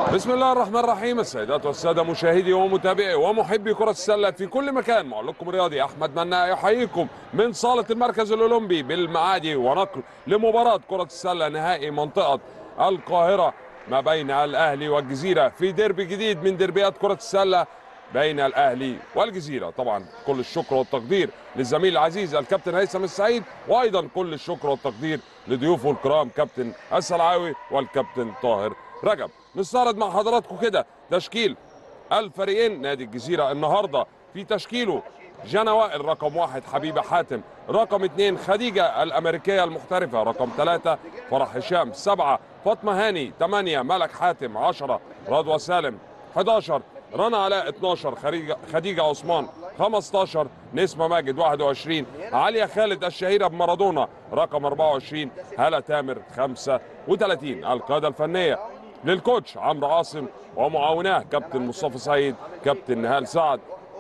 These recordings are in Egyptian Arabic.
بسم الله الرحمن الرحيم السيدات والساده مشاهدي ومتابعي ومحبي كره السله في كل مكان معلقكم الرياضي احمد مناع يحييكم من صاله المركز الاولمبي بالمعادي ونقل لمباراه كره السله نهائي منطقه القاهره ما بين الاهلي والجزيره في ديربي جديد من ديربيات كره السله بين الاهلي والجزيره طبعا كل الشكر والتقدير للزميل العزيز الكابتن هيثم السعيد وايضا كل الشكر والتقدير لضيوفه الكرام كابتن السلعاوي والكابتن طاهر رجب نستعرض مع حضراتكم كده تشكيل الفريقين نادي الجزيره النهارده في تشكيله جانا وائل رقم واحد حبيبه حاتم رقم اثنين خديجه الامريكيه المحترفه رقم ثلاثه فرح هشام سبعه فاطمه هاني ثمانيه ملك حاتم عشره رضوى سالم 11 رنا علاء 12 خديجه خديجه عثمان 15 نسمه ماجد 21 عليا خالد الشهيره بمارادونا رقم 24 هلا تامر 35 القياده الفنيه للكوتش عمرو عاصم ومعاوناه كابتن مصطفى سعيد كابتن نهال سعد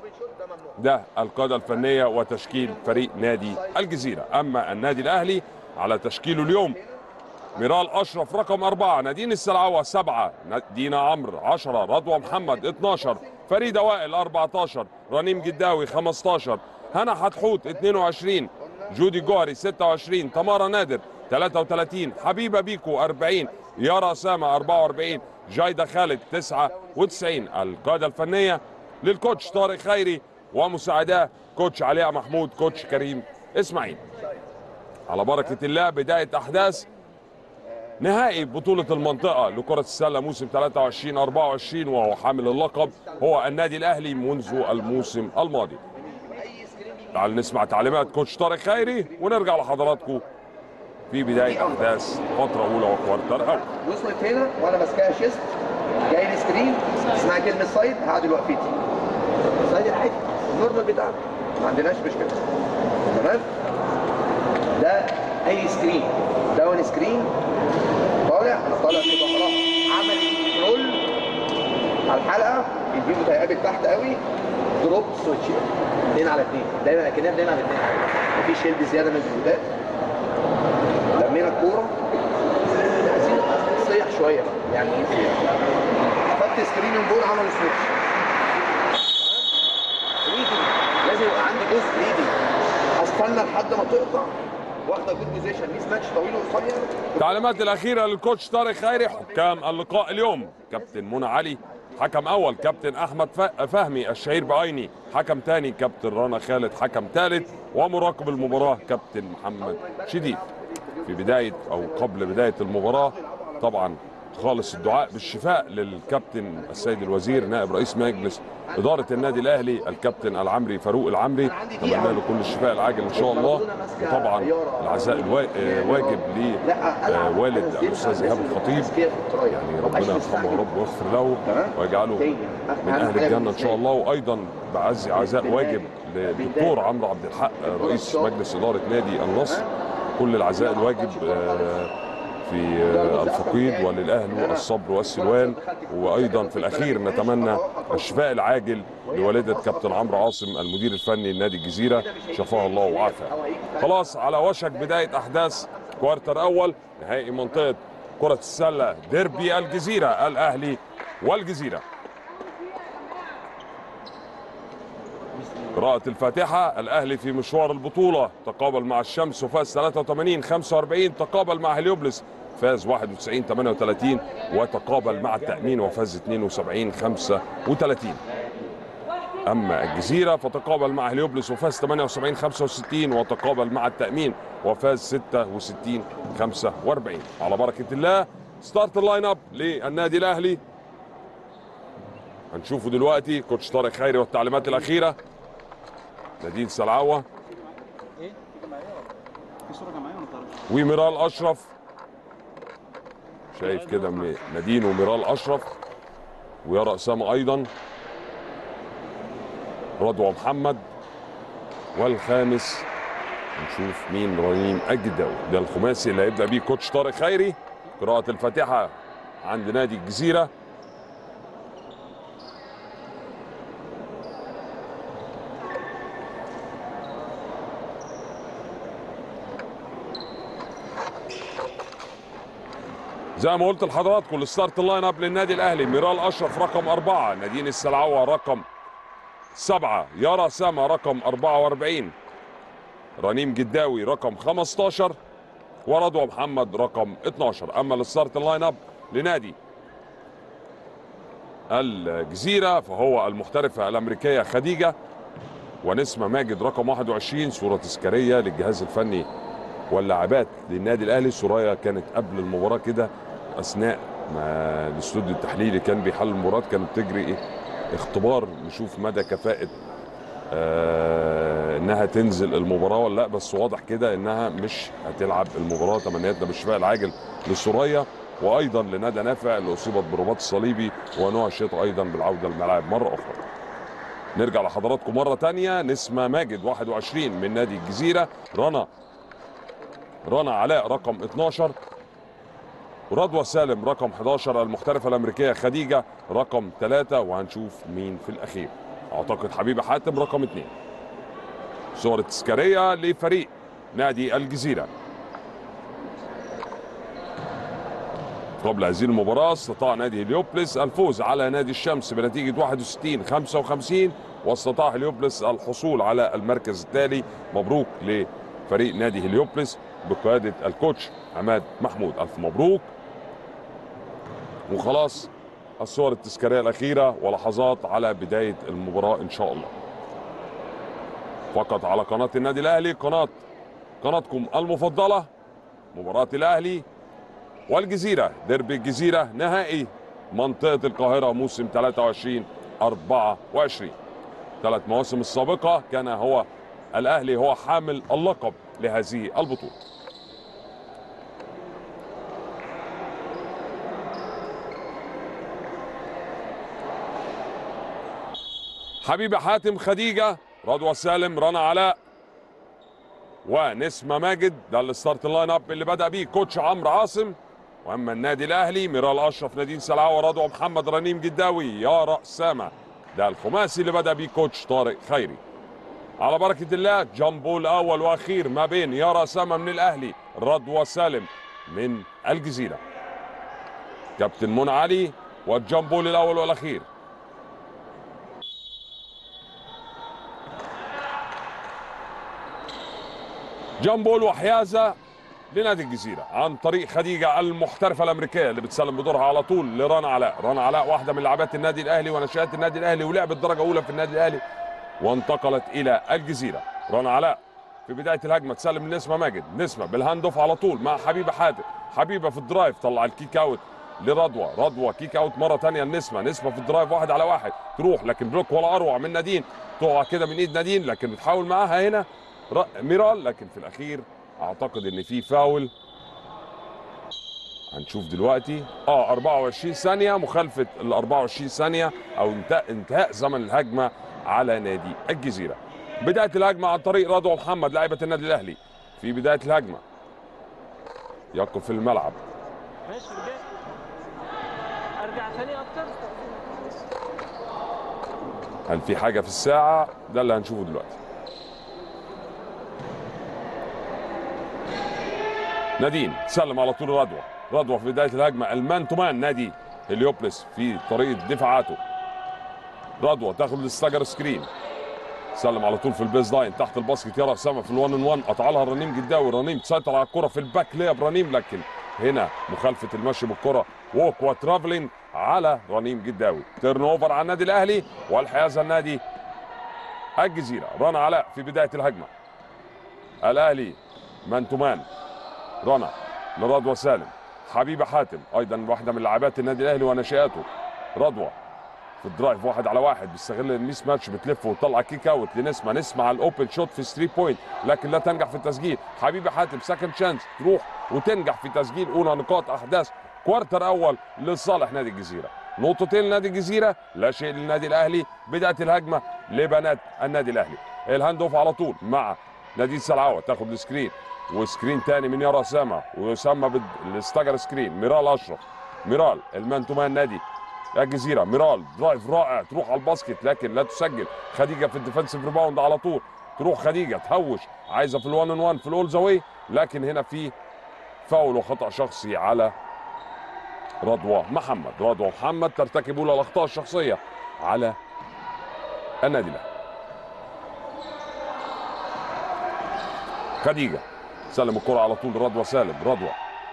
ده القاده الفنيه وتشكيل فريق نادي الجزيره اما النادي الاهلي على تشكيله اليوم ميرال اشرف رقم أربعة نادين السلعوة سبعة دينا عمرو 10 رضوى محمد 12 فريدة وائل 14 رنيم جداوي 15 هنا حتحوت 22 جودي جوهري 26 تمارا نادر 33 حبيبة بيكو 40 يارا أسامة 44 جايدة خالد 99 القادة الفنية للكوتش طارق خيري ومساعداه كوتش علاء محمود كوتش كريم اسماعيل على بركة الله بداية أحداث نهائي بطولة المنطقة لكرة السلة موسم 23 24 وهو حامل اللقب هو النادي الأهلي منذ الموسم الماضي. تعال نسمع تعليمات كوتش طارق خيري ونرجع لحضراتكم في بداية أحداث فترة أولى وكوارتر أول. وصلت هنا وانا ماسكاها شيست جاي لي سكرين اسمها كلمه سايد هعدل وقفتي سايد العادي النورمال بتاعنا ما عندناش مشكله تمام ده اي سكرين داون سكرين طالع انا طالع كده خلاص عمل كنترول على الحلقه الفيديو هيقابل تحت قوي دروب سويتش اثنين على اثنين دايما اكنها اثنين على اثنين مفيش شيلد زياده من الفيديوهات لمينا الكوره عايزين نصيح شويه بقى يعني ايه نصيح؟ خدت سكرين من بول عمل سويتش ريدنج لازم يبقى عندي جزء ريدنج هستنى لحد ما تقطع واخده جود بوزيشن ميس ماتش طويل وقصير التعليمات الأخيرة للكوتش طارق خيري حكام اللقاء اليوم كابتن منى علي حكم أول كابتن أحمد ف- فهمي الشهير بعيني حكم تاني كابتن رنا خالد حكم ثالث ومراقب المباراة كابتن محمد شديد في بداية أو قبل بداية المباراة طبعا خالص الدعاء بالشفاء للكابتن السيد الوزير نائب رئيس مجلس إدارة النادي الأهلي الكابتن العمري فاروق العمري نتمنى له كل الشفاء العاجل إن شاء الله وطبعا العزاء الوا- واجب لوالد الأستاذ إيهاب الخطيب يعني ربنا يرحمه يا رب ويغفر له ويجعله من اهل الجنه ان شاء الله وايضا بعزي عزاء واجب للدكتور عمرو عبد الحق رئيس مجلس اداره نادي النصر كل العزاء الواجب آه، في آه، الفقيد وللاهل الصبر والسلوان وايضا في الاخير نتمنى الشفاء العاجل لوالده كابتن عمرو عاصم المدير الفني لنادي الجزيره شفاه الله وعافاه خلاص على وشك بدايه احداث كوارتر اول نهائي منطقه كره السله ديربي الجزيره الاهلي والجزيره قراءة الفاتحة الأهلي في مشوار البطولة تقابل مع الشمس وفاز 83 45 تقابل مع هليوبلس فاز 91 38 وتقابل مع التأمين وفاز 72 35 أما الجزيرة فتقابل مع هليوبلس وفاز 78 65 وتقابل مع التأمين وفاز 66 45 على بركة الله ستارت اللاين اب للنادي الأهلي هنشوفه دلوقتي كوتش طارق خيري والتعليمات الأخيرة نادين سلعوة وميرال أشرف شايف كده م- نادين وميرال أشرف ويارا أسامة أيضا رضوى محمد والخامس نشوف مين رنيم أجدو ده الخماسي اللي هيبدأ بيه كوتش طارق خيري قراءة الفاتحة عند نادي الجزيرة زي ما قلت لحضراتكم الستارت لاين اب للنادي الاهلي ميرال اشرف رقم أربعة نادين السلعوة رقم سبعة يارا سما رقم 44 رنيم جداوي رقم 15 ورضوى محمد رقم 12 اما الستارت لاين اب لنادي الجزيرة فهو المحترفة الأمريكية خديجة ونسمة ماجد رقم 21 صورة تذكارية للجهاز الفني واللاعبات للنادي الأهلي سوريا كانت قبل المباراة كده أثناء ما الاستوديو التحليلي كان بيحل المباراة كانت تجري إيه؟ اختبار نشوف مدى كفاءة آه انها تنزل المباراه ولا لا بس واضح كده انها مش هتلعب المباراه تمنياتنا بالشفاء العاجل لسوريا وايضا لندى نافع اللي اصيبت برباط الصليبي ونوع الشيط ايضا بالعوده للملاعب مره اخرى. نرجع لحضراتكم مره تانية نسمه ماجد 21 من نادي الجزيره رنا رنا علاء رقم 12 رضوى سالم رقم 11 المحترفه الامريكيه خديجه رقم 3 وهنشوف مين في الاخير. اعتقد حبيبه حاتم رقم 2. صور التذكاريه لفريق نادي الجزيره. قبل هذه المباراة استطاع نادي هليوبلس الفوز على نادي الشمس بنتيجة 61 55 واستطاع هليوبلس الحصول على المركز التالي مبروك لفريق نادي هليوبلس بقيادة الكوتش عماد محمود ألف مبروك وخلاص الصور التذكارية الأخيرة ولحظات على بداية المباراة إن شاء الله فقط على قناة النادي الأهلي قناة قناتكم المفضلة مباراة الأهلي والجزيرة ديربي الجزيرة نهائي منطقة القاهرة موسم 23 24 ثلاث مواسم السابقة كان هو الأهلي هو حامل اللقب لهذه البطولة حبيبة حاتم خديجة رضوى سالم رنا علاء ونسمة ماجد ده الستارت لاين اب اللي بدأ بيه كوتش عمرو عاصم واما النادي الاهلي ميرال اشرف نادين سلعاوي رضوى محمد رنيم جداوي يارا سامة ده الخماسي اللي بدا بيه كوتش طارق خيري على بركه الله جامبو الاول واخير ما بين يارا سامة من الاهلي رضوى سالم من الجزيره كابتن منى علي والجامبول الاول والاخير جامبول وحيازه لنادي الجزيرة عن طريق خديجة المحترفة الأمريكية اللي بتسلم بدورها على طول لرنا علاء رنا علاء واحدة من لاعبات النادي الأهلي ونشأت النادي الأهلي ولعبت درجة أولى في النادي الأهلي وانتقلت إلى الجزيرة رنا علاء في بداية الهجمة تسلم لنسمة ماجد نسمة بالهاند اوف على طول مع حبيبة حاتم حبيبة في الدرايف طلع الكيك اوت لرضوى رضوى كيك اوت مرة تانية لنسمة نسمة في الدرايف واحد على واحد تروح لكن بلوك ولا أروع من نادين تقع كده من إيد نادين لكن بتحاول معاها هنا ميرال لكن في الأخير اعتقد ان في فاول هنشوف دلوقتي اه 24 ثانيه مخالفه ال 24 ثانيه او انتهاء, انتهاء زمن الهجمه على نادي الجزيره بدايه الهجمه عن طريق رضوى محمد لاعبه النادي الاهلي في بدايه الهجمه يقف في الملعب ماشي رجعت ارجع ثاني اكتر هل في حاجه في الساعه ده اللي هنشوفه دلوقتي نادين سلم على طول رضوى رضوى في بدايه الهجمه المان تو مان نادي هليوبلس في طريقه دفاعاته رضوى تاخد الستاجر سكرين سلم على طول في البيز لاين تحت الباسكت يرى اسامه في الوان ان وان قطع لها رنيم جداوي رنيم تسيطر على الكره في الباك لياب رنيم لكن هنا مخالفه المشي بالكره ووك وترافلين على رنيم جداوي تيرن اوفر على النادي الاهلي والحيازه النادي الجزيره رنا علاء في بدايه الهجمه الاهلي مان تو مان رنا لرضوى سالم حبيبه حاتم ايضا واحده من لاعبات النادي الاهلي وناشئاته رضوى في الدرايف واحد على واحد بيستغل الميس ماتش بتلف وتطلع كيك اوت لنسمه نسمه على الاوبن شوت في 3 بوينت لكن لا تنجح في التسجيل حبيبه حاتم سكند شانس تروح وتنجح في تسجيل اولى نقاط احداث كوارتر اول لصالح نادي الجزيره نقطتين لنادي الجزيره لا شيء للنادي الاهلي بدايه الهجمه لبنات النادي الاهلي الهاند اوف على طول مع نادي سلعوه تاخد السكرين وسكرين تاني من يارا اسامه ويسمى بالاستجر سكرين ميرال اشرف ميرال المان تو مان نادي الجزيره ميرال درايف رائع تروح على الباسكت لكن لا تسجل خديجه في الديفنسيف ريباوند على طول تروح خديجه تهوش عايزه في الوان ان وان في الاول زاوي لكن هنا في فاول وخطا شخصي على رضوى محمد رضوى محمد ترتكب اولى الاخطاء الشخصيه على النادي الاهلي خديجه سلم الكره على طول رضوى سالم رضوى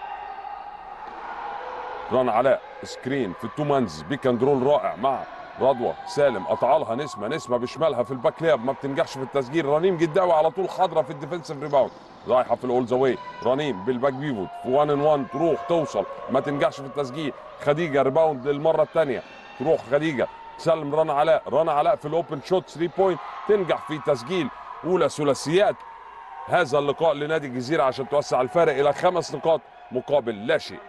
ران علاء سكرين في التو مانز بيك اند رول رائع مع رضوى سالم قطع لها نسمه نسمه بشمالها في الباك لياب ما بتنجحش في التسجيل رنيم جداوي على طول حاضره في الديفنسيف ريباوند رايحه في الاول زاوي رنيم بالباك بيفوت في 1 ان 1 تروح توصل ما تنجحش في التسجيل خديجه ريباوند للمره الثانيه تروح خديجه تسلم رنا علاء رنا علاء في الاوبن شوت 3 بوينت تنجح في تسجيل اولى ثلاثيات هذا اللقاء لنادي الجزيره عشان توسع الفارق الى خمس نقاط مقابل لا شيء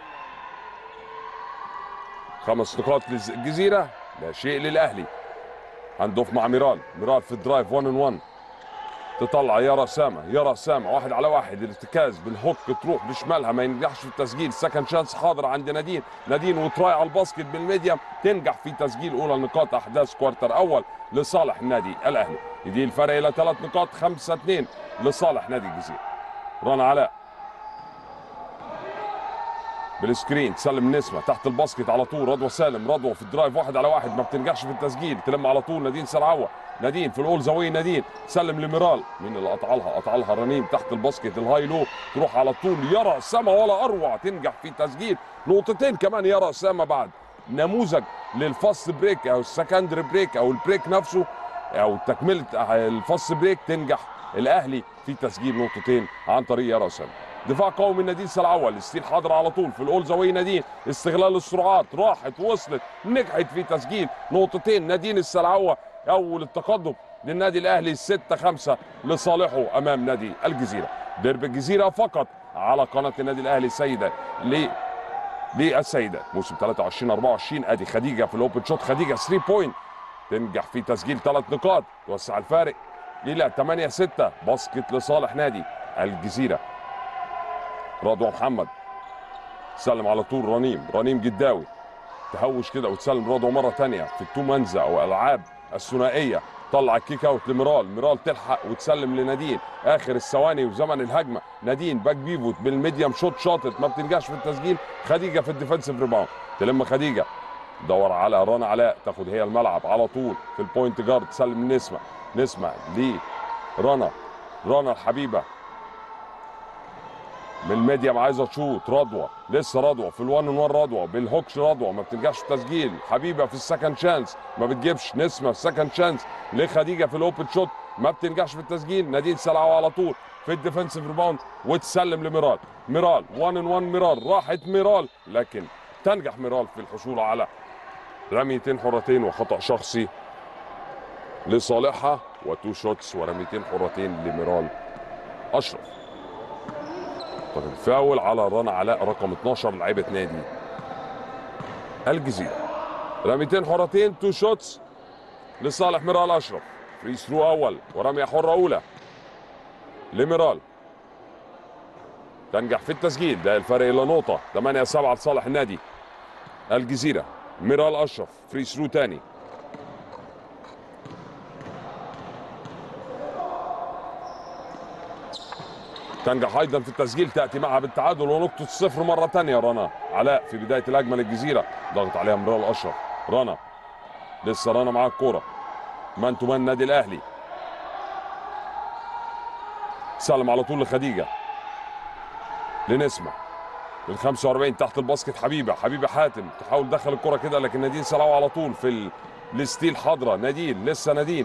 خمس نقاط للجزيره لا شيء للاهلي هندوف مع ميرال ميرال في الدرايف 1 ان 1 تطلع يارا سامة يارا سامة واحد على واحد الارتكاز بالهوك تروح بشمالها ما ينجحش في التسجيل سكند شانس حاضر عند نادين نادين وتراي على الباسكت بالميديم تنجح في تسجيل اولى نقاط احداث كوارتر اول لصالح النادي الاهلي يدي الفرق الى ثلاث نقاط 5 2 لصالح نادي الجزيره رنا علاء بالسكرين تسلم نسمة تحت الباسكت على طول رضوى سالم رضوى في الدرايف واحد على واحد ما بتنجحش في التسجيل تلم على طول نادين سرعوة نادين في الاول زاوية نادين سلم لميرال مين اللي قطع لها قطع لها رنيم تحت الباسكت الهاي لو تروح على طول يرى سما ولا اروع تنجح في تسجيل نقطتين كمان يرى سما بعد نموذج للفاست بريك او السكندري بريك او البريك نفسه او تكمله الفاست بريك تنجح الاهلي في تسجيل نقطتين عن طريق يرى سما دفاع قوي من نادين سلعوة الستيل حاضر على طول في الاول زاوية نادين استغلال السرعات راحت وصلت نجحت في تسجيل نقطتين نادين السلعوة اول التقدم للنادي الاهلي 6 5 لصالحه امام نادي الجزيره درب الجزيره فقط على قناه النادي الاهلي سيده ل للسيدات موسم 23 24 ادي خديجه في الاوبن شوت خديجه 3 بوينت تنجح في تسجيل ثلاث نقاط توسع الفارق الى 8 6 باسكت لصالح نادي الجزيره رضوى محمد سلم على طول رنيم رنيم جداوي تهوش كده وتسلم رضوى مره ثانيه في التو منزه او العاب الثنائيه طلع الكيك اوت لميرال ميرال تلحق وتسلم لنادين اخر الثواني وزمن الهجمه نادين باك بيفوت بالميديم شوت شاطت ما بتنجحش في التسجيل خديجه في الديفنسيف ريباوند تلم خديجه دور على رنا علاء تاخد هي الملعب على طول في البوينت جارد تسلم نسمه نسمه لرنا رنا الحبيبه من الميديم عايزه تشوط رضوى لسه رضوى في الوان وان رضوى بالهوكش رضوى ما بتنجحش في التسجيل حبيبه في السكند شانس ما بتجيبش نسمه في السكند شانس لخديجه في الاوبن شوت ما بتنجحش في التسجيل نادين سلعوه على طول في الديفنسيف ريباوند وتسلم لميرال ميرال 1 ان 1 ميرال راحت ميرال لكن تنجح ميرال في الحصول على رميتين حرتين وخطا شخصي لصالحها وتو شوتس ورميتين حرتين لميرال اشرف طيب فاول على رنا علاء رقم 12 لعيبه نادي الجزيره رميتين حرتين تو شوتس لصالح ميرال اشرف فري ثرو اول ورميه حره اولى لميرال تنجح في التسجيل ده الفرق الى نقطه 8 7 لصالح النادي الجزيره ميرال اشرف فري ثرو تاني تنجح ايضا في التسجيل تاتي معها بالتعادل ونقطه الصفر مره ثانيه رنا علاء في بدايه الهجمه للجزيره ضغط عليها مرال اشرف رنا لسه رنا معاها الكوره مان تو مان النادي الاهلي سلم على طول لخديجه لنسمه ال 45 تحت الباسكت حبيبه حبيبه حاتم تحاول تدخل الكره كده لكن نادين سلعوا على طول في ال- الستيل حاضره نادين لسه نادين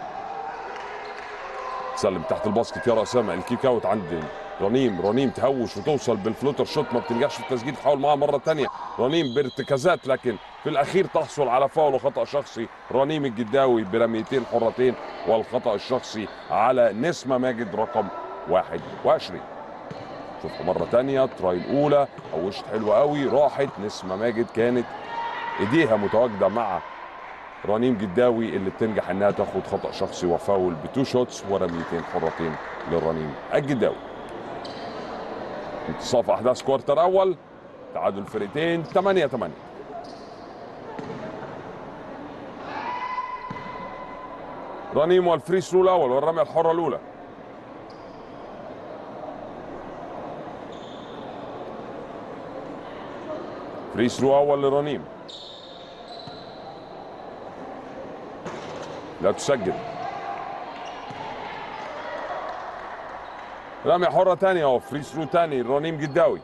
تسلم تحت الباسكت يا اسامه الكيك اوت عند رنيم رنيم تهوش وتوصل بالفلوتر شوت ما بتنجحش في التسجيل تحاول معاها مره ثانيه رنيم بارتكازات لكن في الاخير تحصل على فاول وخطا شخصي رنيم الجداوي برميتين حرتين والخطا الشخصي على نسمه ماجد رقم 21 شوفوا مره ثانيه تراي الاولى هوشت حلوه قوي راحت نسمه ماجد كانت ايديها متواجده مع رنيم جداوي اللي بتنجح انها تاخد خطا شخصي وفاول بتو شوتس ورميتين حرتين للرنيم الجداوي انتصاف احداث كوارتر اول تعادل فرقتين 8 8 رنيم والفري ثرو الاول والرميه الحره الاولى فري ثرو اول لرنيم لا تسجل رمية حرة تانية اهو فري ثرو تاني رنيم جداوي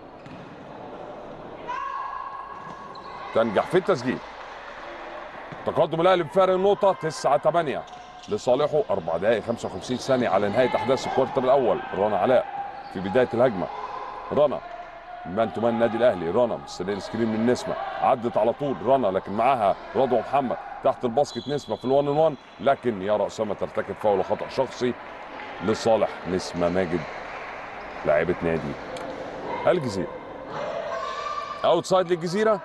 تنجح في التسجيل تقدم الاهلي بفارق النقطة 9 8 لصالحه 4 دقائق 55 ثانية على نهاية أحداث الكوارتر الأول رنا علاء في بداية الهجمة رنا مان تو مان النادي الأهلي رنا مستنيين سكرين من نسمة عدت على طول رنا لكن معاها رضوى محمد تحت الباسكت نسمة في الوان ان وان لكن يرى أسامة ترتكب فاول وخطأ شخصي لصالح نسمة ماجد لاعبة نادي الجزيرة اوتسايد للجزيرة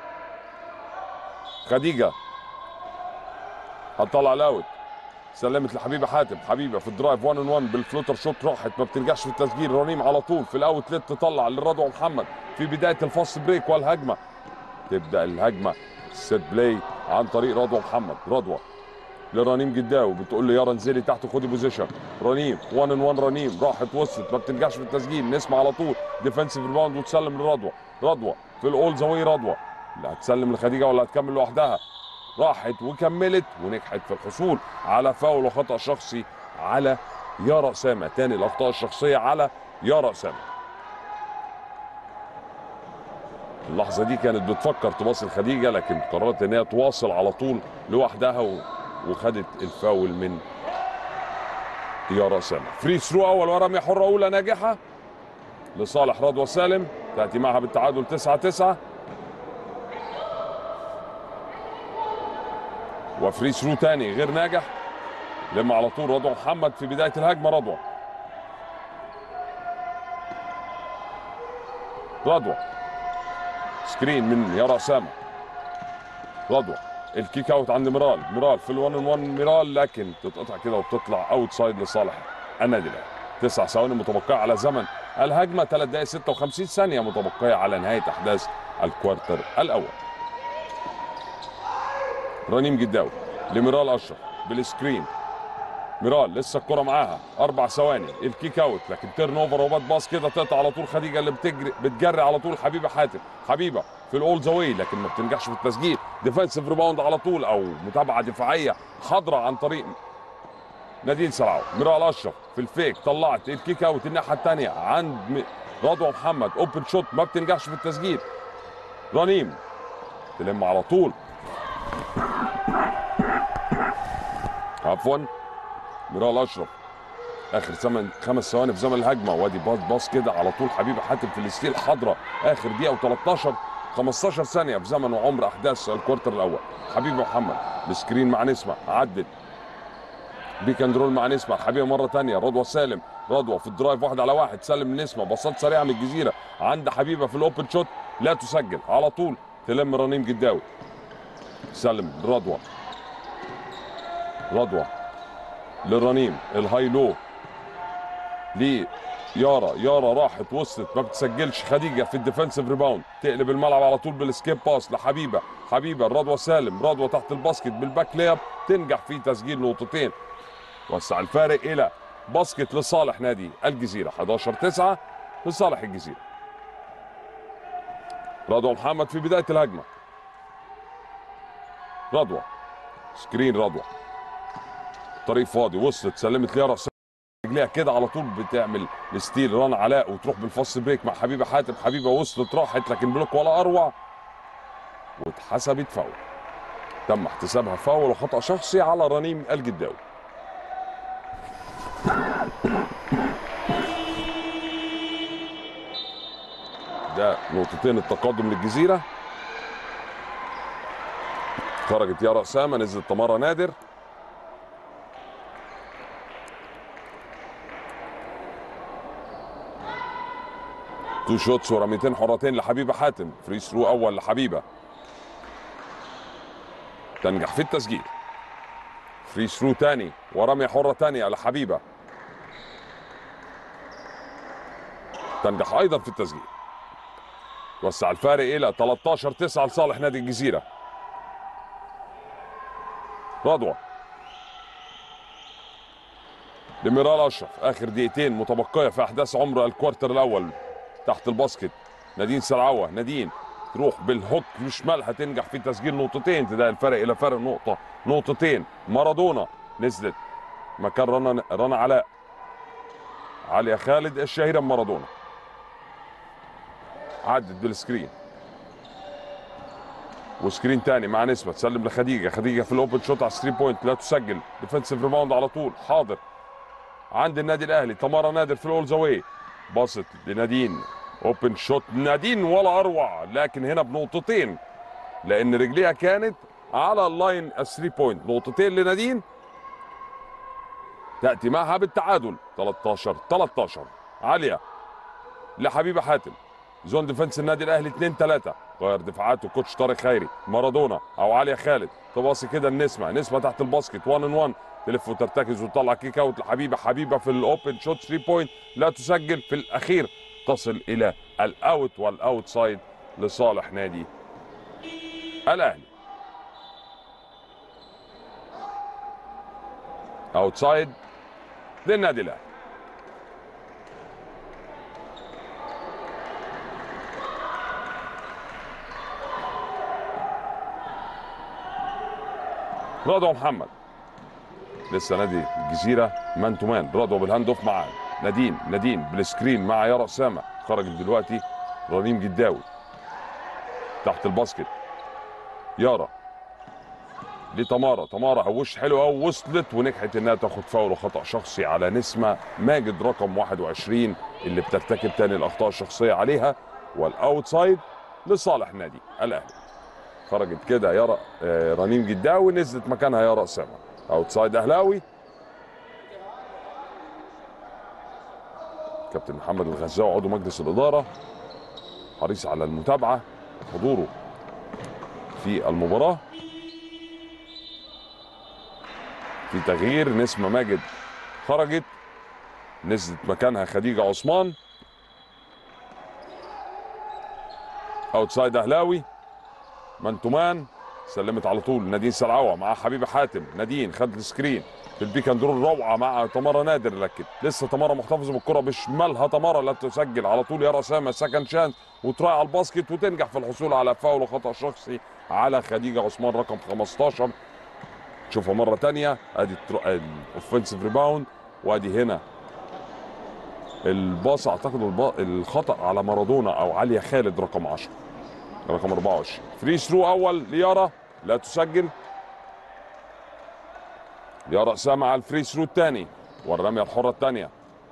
خديجة هتطلع الاوت سلمت لحبيبه حاتم حبيبه في الدرايف 1 ان 1 بالفلوتر شوت راحت ما بتنجحش في التسجيل رنيم على طول في الاوت ليت تطلع لرضوى محمد في بدايه الفاست بريك والهجمه تبدا الهجمه السيت بلاي عن طريق رضوى محمد رضوى لرنيم جداوي بتقول له يارا انزلي تحت خدي بوزيشن رنيم 1 ان 1 رنيم راحت وصلت ما بتنجحش في التسجيل نسمع على طول ديفensive ريباوند وتسلم لرضوى رضوى في الاول زاويه رضوى لا هتسلم لخديجه ولا هتكمل لوحدها راحت وكملت ونجحت في الحصول على فاول وخطا شخصي على يارا اسامه تاني الاخطاء الشخصيه على يارا اسامه اللحظه دي كانت بتفكر تباصي لخديجه لكن قررت ان هي تواصل على طول لوحدها و... وخدت الفاول من يارا اسامه فري ثرو اول ورميه حره اولى ناجحه لصالح رضوى سالم تاتي معها بالتعادل 9 9 وفري ثرو تاني غير ناجح لما على طول رضوى محمد في بدايه الهجمه رضوى رضوى سكرين من يارا اسامه رضوى الكيك اوت عند ميرال ميرال في الون ان 1 ميرال لكن تتقطع كده وبتطلع اوت سايد لصالح النادي الاهلي تسع ثواني متبقيه على زمن الهجمه 3 دقائق 56 ثانيه متبقيه على نهايه احداث الكوارتر الاول رنيم جداوي لميرال اشرف بالسكرين ميرال لسه الكره معاها اربع ثواني الكيك اوت لكن تيرن اوفر وبات باص كده تقطع على طول خديجه اللي بتجري بتجري على طول حبيبه حاتم حبيبه في الاول ذا واي لكن ما بتنجحش في التسجيل ديفensive ريباوند على طول او متابعه دفاعيه حاضره عن طريق نادين سرعو ميرال اشرف في الفيك طلعت الكيك اوت الناحيه الثانيه عند م- رضوى محمد اوبن شوت ما بتنجحش في التسجيل رنيم تلم على طول عفوا ميرال اشرف اخر ثمان خمس ثواني في زمن الهجمه وادي باص باص كده على طول حبيبه حاتم في الستيل حاضره اخر دقيقه و13 15 ثانيه في زمن وعمر احداث الكوارتر الاول حبيبه محمد السكرين مع نسمه عدت بيك اند رول مع نسمه حبيبه مره ثانيه رضوى سالم رضوى في الدرايف واحد على واحد سلم لنسمه بساط سريعه من الجزيره عند حبيبه في الاوبن شوت لا تسجل على طول تلم رنيم جداوي سلم رضوى رضوى للرنيم الهاي لو ليارا يارا راحت وصلت ما بتسجلش خديجه في الديفensive ريباوند تقلب الملعب على طول بالسكيب باس لحبيبه حبيبه رضوى سالم رضوى تحت الباسكت بالباك لياب تنجح في تسجيل نقطتين وسع الفارق الى باسكت لصالح نادي الجزيره 11 9 لصالح الجزيره رضوى محمد في بدايه الهجمه رضوى سكرين رضوى طريق فاضي وصلت سلمت ليارا رجليها كده على طول بتعمل ستيل ران علاء وتروح بالفاست بريك مع حبيبه حاتم حبيبه وصلت راحت لكن بلوك ولا اروع واتحسبت فاول تم احتسابها فاول وخطا شخصي على رنيم الجداوي ده نقطتين التقدم للجزيره خرجت يارا اسامه نزلت تمارا نادر تو شوتس ورميتين حرتين لحبيبه حاتم فري ثرو اول لحبيبه تنجح في التسجيل فري ثرو تاني ورميه حره تانيه لحبيبه تنجح ايضا في التسجيل وسع الفارق الى 13 9 لصالح نادي الجزيره رضوى لميرال اشرف اخر دقيقتين متبقيه في احداث عمر الكوارتر الاول تحت الباسكت نادين سرعوه نادين تروح بالهوك شمال هتنجح في تسجيل نقطتين تلاقي الفرق الى فرق نقطه نقطتين مارادونا نزلت مكان رنا رنا علاء عليا خالد الشهيره مارادونا عدت بالسكرين وسكرين تاني مع نسبة تسلم لخديجة خديجة في الأوبن شوت على 3 بوينت لا تسجل ديفنسيف ريباوند على طول حاضر عند النادي الأهلي تمارا نادر في الأول زاوية باصت لنادين اوبن شوت نادين ولا اروع لكن هنا بنقطتين لان رجليها كانت على اللاين 3 بوينت نقطتين لنادين تاتي معها بالتعادل 13 13 عاليه لحبيبه حاتم زون ديفنس النادي الاهلي 2 3 غير دفاعاته كوتش طارق خيري مارادونا او عليا خالد تباصي كده النسمه نسمه تحت الباسكت 1 ان 1 تلف وترتكز وتطلع كيك اوت لحبيبه حبيبه في الاوبن شوت 3 بوينت لا تسجل في الاخير تصل الى الاوت والاوت سايد لصالح نادي الاهلي اوت سايد للنادي الاهلي رضوى محمد لسه نادي الجزيره مان تو مان رضوى بالهاند اوف مع نادين نادين بالسكرين مع يارا اسامه خرج دلوقتي رنيم جداوي تحت الباسكت يارا لتمارا تمارا هوش حلو قوي وصلت ونجحت انها تاخد فاول وخطا شخصي على نسمه ماجد رقم 21 اللي بترتكب تاني الاخطاء الشخصيه عليها والاوتسايد لصالح نادي الاهلي خرجت كده يارا آه، رنيم جداوي نزلت مكانها يارا اسامه اوتسايد اهلاوي كابتن محمد الغزاوي عضو مجلس الاداره حريص على المتابعه حضوره في المباراه في تغيير نسمه ماجد خرجت نزلت مكانها خديجه عثمان اوتسايد اهلاوي مان تو مان سلمت على طول نادين سلعوه مع حبيبه حاتم نادين خد السكرين في البيك اند رول روعه مع تمارا نادر لكن لسه تمارا محتفظه بالكره بشمالها تمارا لا تسجل على طول يا اسامه سكند شانس وتراي على الباسكت وتنجح في الحصول على فاول وخطا شخصي على خديجه عثمان رقم 15 شوفها مره تانية ادي الاوفنسيف ريباوند وادي هنا الباص اعتقد الب- الخطا على مارادونا او عليا خالد رقم 10 رقم 24 فري ثرو اول ليارا لا تسجل يارا اسامه على الفري ثرو الثاني والرميه الحره الثانيه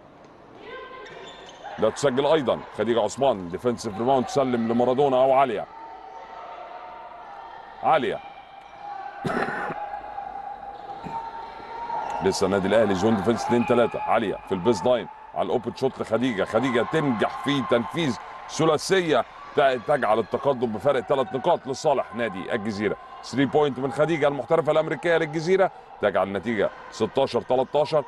لا تسجل ايضا خديجه عثمان ديفنسيف ريباوند تسلم لمارادونا او عليا عليا لسه النادي الاهلي زون ديفنس 2 3 عاليه في البيس لاين على الاوبن شوت لخديجه خديجه تنجح في تنفيذ ثلاثيه ت- تجعل التقدم بفرق ثلاث نقاط لصالح نادي الجزيره 3 بوينت من خديجه المحترفه الامريكيه للجزيره تجعل النتيجه 16 13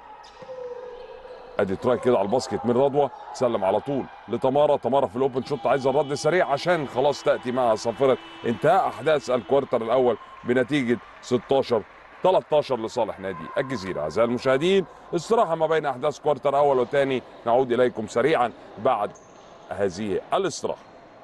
ادي تراي كده على الباسكت من رضوى تسلم على طول لتمارا تمارا في الاوبن شوت عايزه الرد سريع عشان خلاص تاتي معها صافره انتهاء احداث الكوارتر الاول بنتيجه 16 13 لصالح نادي الجزيره اعزائي المشاهدين استراحه ما بين احداث كوارتر اول وثاني نعود اليكم سريعا بعد هذه الاستراحه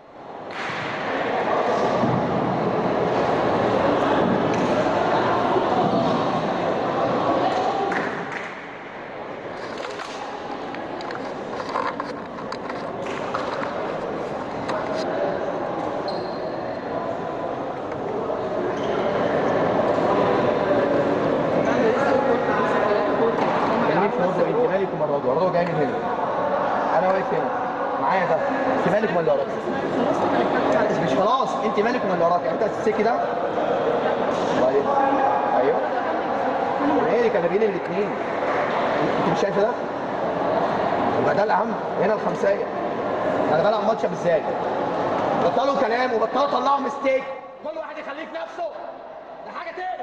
جميل في مرة انت مالك ومن رضوى رضوى جاي من هنا انا واقف هنا معايا ده انت مالك ومن اللي وراك مش خلاص انت مالك ومن اللي وراك يعني انت هتمسكي ده طيب ايوه مالك انا بين الاثنين انت مش شايفه ده يبقى ده الاهم هنا الخمسيه انا بلعب ماتش ازاي بطلوا كلام وبطلوا طلعوا مستيك كل واحد يخليه في نفسه ده حاجه تقرف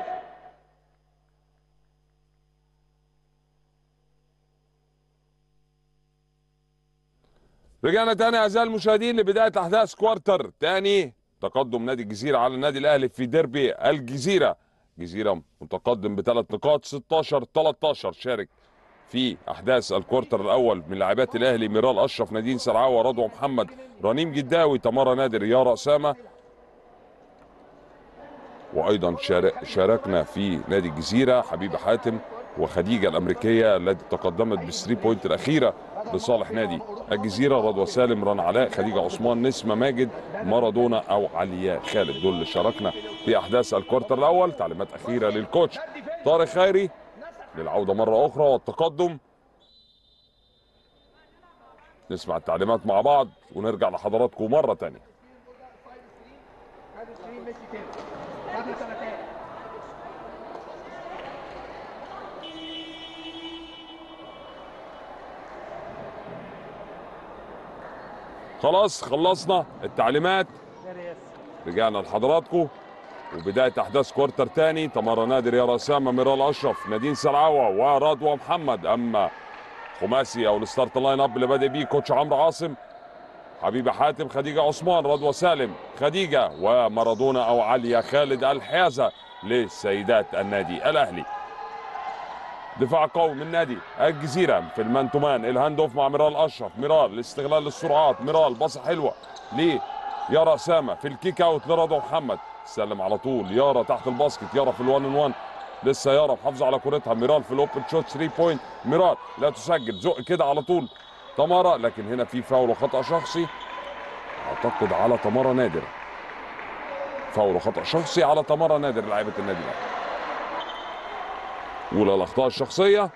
رجعنا تاني اعزائي المشاهدين لبدايه احداث كوارتر تاني تقدم نادي الجزيره على النادي الاهلي في ديربي الجزيره جزيره متقدم بثلاث نقاط 16 13 شارك في احداث الكورتر الاول من لاعبات الاهلي ميرال اشرف نادين سرعاوه رضوى محمد رنيم جداوي تمارا نادر يارا اسامه وايضا شارك شاركنا في نادي الجزيره حبيبه حاتم وخديجه الامريكيه التي تقدمت بالثري بوينت الاخيره لصالح نادي الجزيره رضوى سالم رنا علاء خديجه عثمان نسمه ماجد مارادونا او علياء خالد دول اللي شاركنا في احداث الكورتر الاول تعليمات اخيره للكوتش طارق خيري للعوده مره اخرى والتقدم نسمع التعليمات مع بعض ونرجع لحضراتكم مره تانية خلاص خلصنا التعليمات رجعنا لحضراتكم وبداية أحداث كورتر تاني تمارا نادر يا رسامة ميرال أشرف نادين سرعاوة ورضوى محمد أما خماسي أو الستارت لاين أب اللي بادئ بيه كوتش عمرو عاصم حبيبة حاتم خديجة عثمان رضوى سالم خديجة ومارادونا أو عليا خالد الحيازة لسيدات النادي الأهلي دفاع قوي من نادي الجزيرة في المان تو مان الهاند اوف مع ميرال أشرف ميرال استغلال السرعات ميرال باصة حلوة ليه يارا أسامة في الكيك اوت لرضوى محمد سلم على طول يارا تحت الباسكت يارا في الوان ان وان لسه يارا محافظة على كورتها ميرال في الاوبن شوت 3 بوينت ميرال لا تسجل زق كده على طول تمارا لكن هنا في فاول وخطأ شخصي اعتقد على تمارا نادر فاول وخطأ شخصي على تمارا نادر لاعبة النادي الاهلي اولى الاخطاء الشخصيه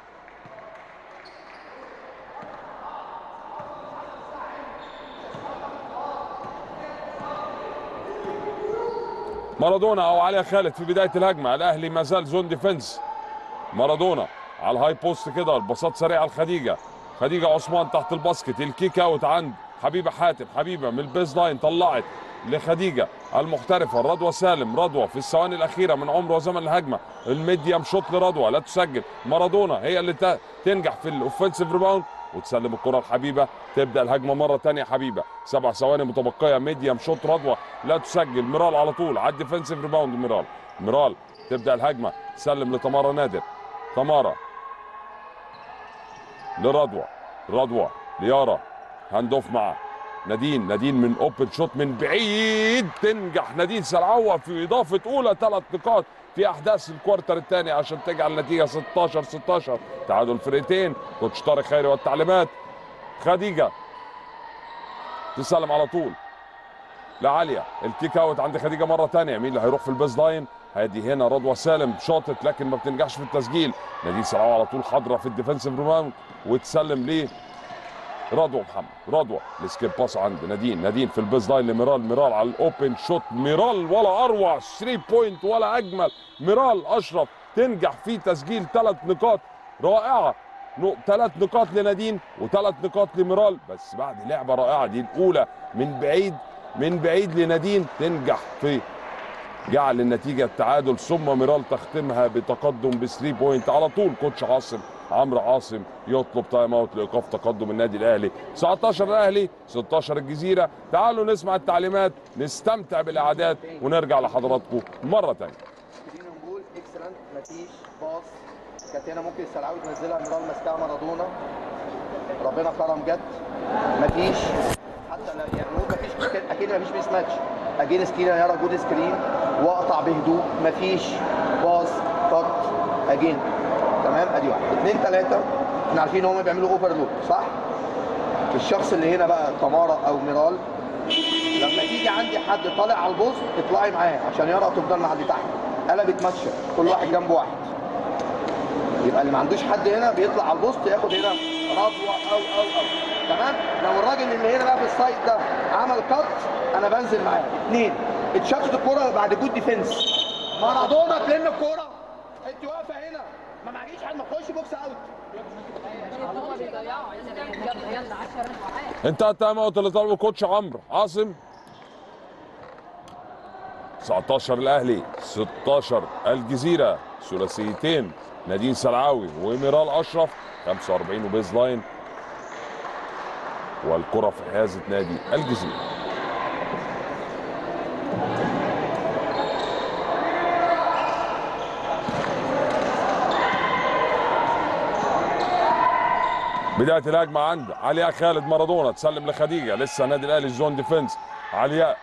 مارادونا او علي خالد في بدايه الهجمه الاهلي ما زال زون ديفنس مارادونا على الهاي بوست كده البساط سريعه لخديجه خديجه عثمان تحت الباسكت الكيك اوت عند حبيبه حاتم حبيبه من البيز لاين طلعت لخديجه المحترفه رضوى سالم رضوى في الثواني الاخيره من عمر وزمن الهجمه الميديم شوت لرضوى لا تسجل مارادونا هي اللي ت- تنجح في الاوفنسيف ريباوند وتسلم الكره لحبيبه تبدا الهجمه مره ثانيه حبيبه سبع ثواني متبقيه ميديم شوت رضوى لا تسجل ميرال على طول على الديفنسيف ريباوند ميرال ميرال تبدا الهجمه تسلم لتمارا نادر تمارا لرضوى رضوى ليارا هاند اوف مع نادين نادين من اوبن شوت من بعيد تنجح نادين سرعوه في اضافه اولى ثلاث نقاط في احداث الكوارتر الثاني عشان تجعل النتيجه 16 16 تعادل فرقتين كوتش طارق خيري والتعليمات خديجه تسلم على طول لعاليه الكيك اوت عند خديجه مره ثانيه مين اللي هيروح في البيز لاين هادي هنا رضوى سالم شاطت لكن ما بتنجحش في التسجيل نادين سرعوه على طول حاضره في الديفنسيف ريباوند وتسلم ليه رضوى محمد رضوى السكيب باس عند نادين نادين في البيز لاين لميرال ميرال على الاوبن شوت ميرال ولا اروع 3 بوينت ولا اجمل ميرال اشرف تنجح في تسجيل ثلاث نقاط رائعه ثلاث نقاط لنادين وثلاث نقاط لميرال بس بعد لعبه رائعه دي الاولى من بعيد من بعيد لنادين تنجح في جعل النتيجه التعادل ثم ميرال تختمها بتقدم ب 3 بوينت على طول كوتش عاصم عمرو عاصم يطلب تايم اوت لايقاف تقدم النادي الاهلي 19 الاهلي 16 الجزيره تعالوا نسمع التعليمات نستمتع بالاعداد ونرجع لحضراتكم مره ثانيه سكرين نقول اكسلنت مفيش باص كانت هنا ممكن السلعاوي تنزلها ميرال ماسكها مارادونا ربنا كرم جت مفيش حتى لا يعني نقول مفيش اكيد مفيش ميس ماتش اجين سكرين يارا جود سكرين واقطع بهدوء مفيش باص كات اجين تمام ادي واحد اثنين ثلاثه احنا عارفين ان هم بيعملوا اوفرلود صح؟ الشخص اللي هنا بقى تمارا او ميرال لما تيجي عندي حد طالع على البوست اطلعي معاه عشان يرى تفضل معدي تحت قلبت ماتشه كل واحد جنبه واحد يبقى اللي ما عندوش حد هنا بيطلع على البوست ياخد هنا رضوه او او او تمام لو الراجل اللي هنا بقى في السايد ده عمل كات انا بنزل معاه اثنين اتشاطت الكوره بعد جود ديفنس مارادونا تلم الكوره انت واقفه هنا ما معكيش حد ما تخش بوكس اوت هما بيضيعوا يلا يلا 10 معاك انتهى التايم اوت اللي طلبه كوتش عمرو عاصم 19 الاهلي 16 الجزيره ثلاثيتين نادين سلعاوي وميرال اشرف 45 وبيز لاين والكره في حيازه نادي الجزيره بدايه الهجمه عند علياء خالد مارادونا تسلم لخديجه لسه النادي الاهلي زون ديفنس علياء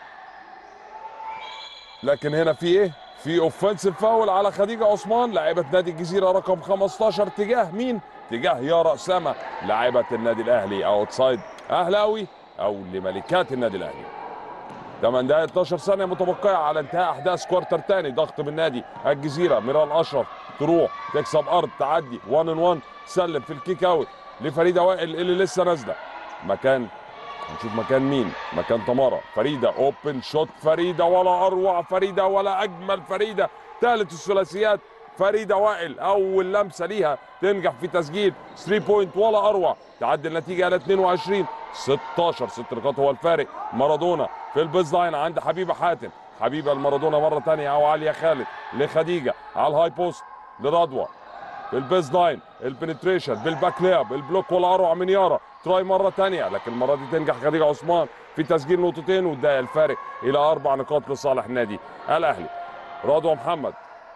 لكن هنا في ايه؟ في اوفنسيف فاول على خديجه عثمان لاعبه نادي الجزيره رقم 15 تجاه مين؟ تجاه يارا اسامه لاعبه النادي الاهلي اوتسايد اهلاوي او لملكات النادي الاهلي 8 دقائق 12 ثانيه متبقيه على انتهاء احداث كوارتر ثاني ضغط من نادي الجزيره ميرال اشرف تروح تكسب ارض تعدي 1 ان 1 تسلم في الكيك اوت لفريده وائل اللي لسه نازله مكان نشوف مكان مين مكان تمارا فريده اوبن شوت فريده ولا اروع فريده ولا اجمل فريده ثالث الثلاثيات فريده وائل اول لمسه ليها تنجح في تسجيل 3 بوينت ولا اروع تعدي النتيجه الى 22 16 ست نقاط هو الفارق مارادونا في البيز لاين عند حبيبه حاتم حبيبه المارادونا مره ثانيه او عليا خالد لخديجه على الهاي بوست لرضوى في البيز لاين البنتريشن بالباك لياب البلوك ولا اروع من يارا تراي مره ثانيه لكن المره دي تنجح خديجه عثمان في تسجيل نقطتين وده الفارق الى اربع نقاط لصالح النادي الاهلي رضوى محمد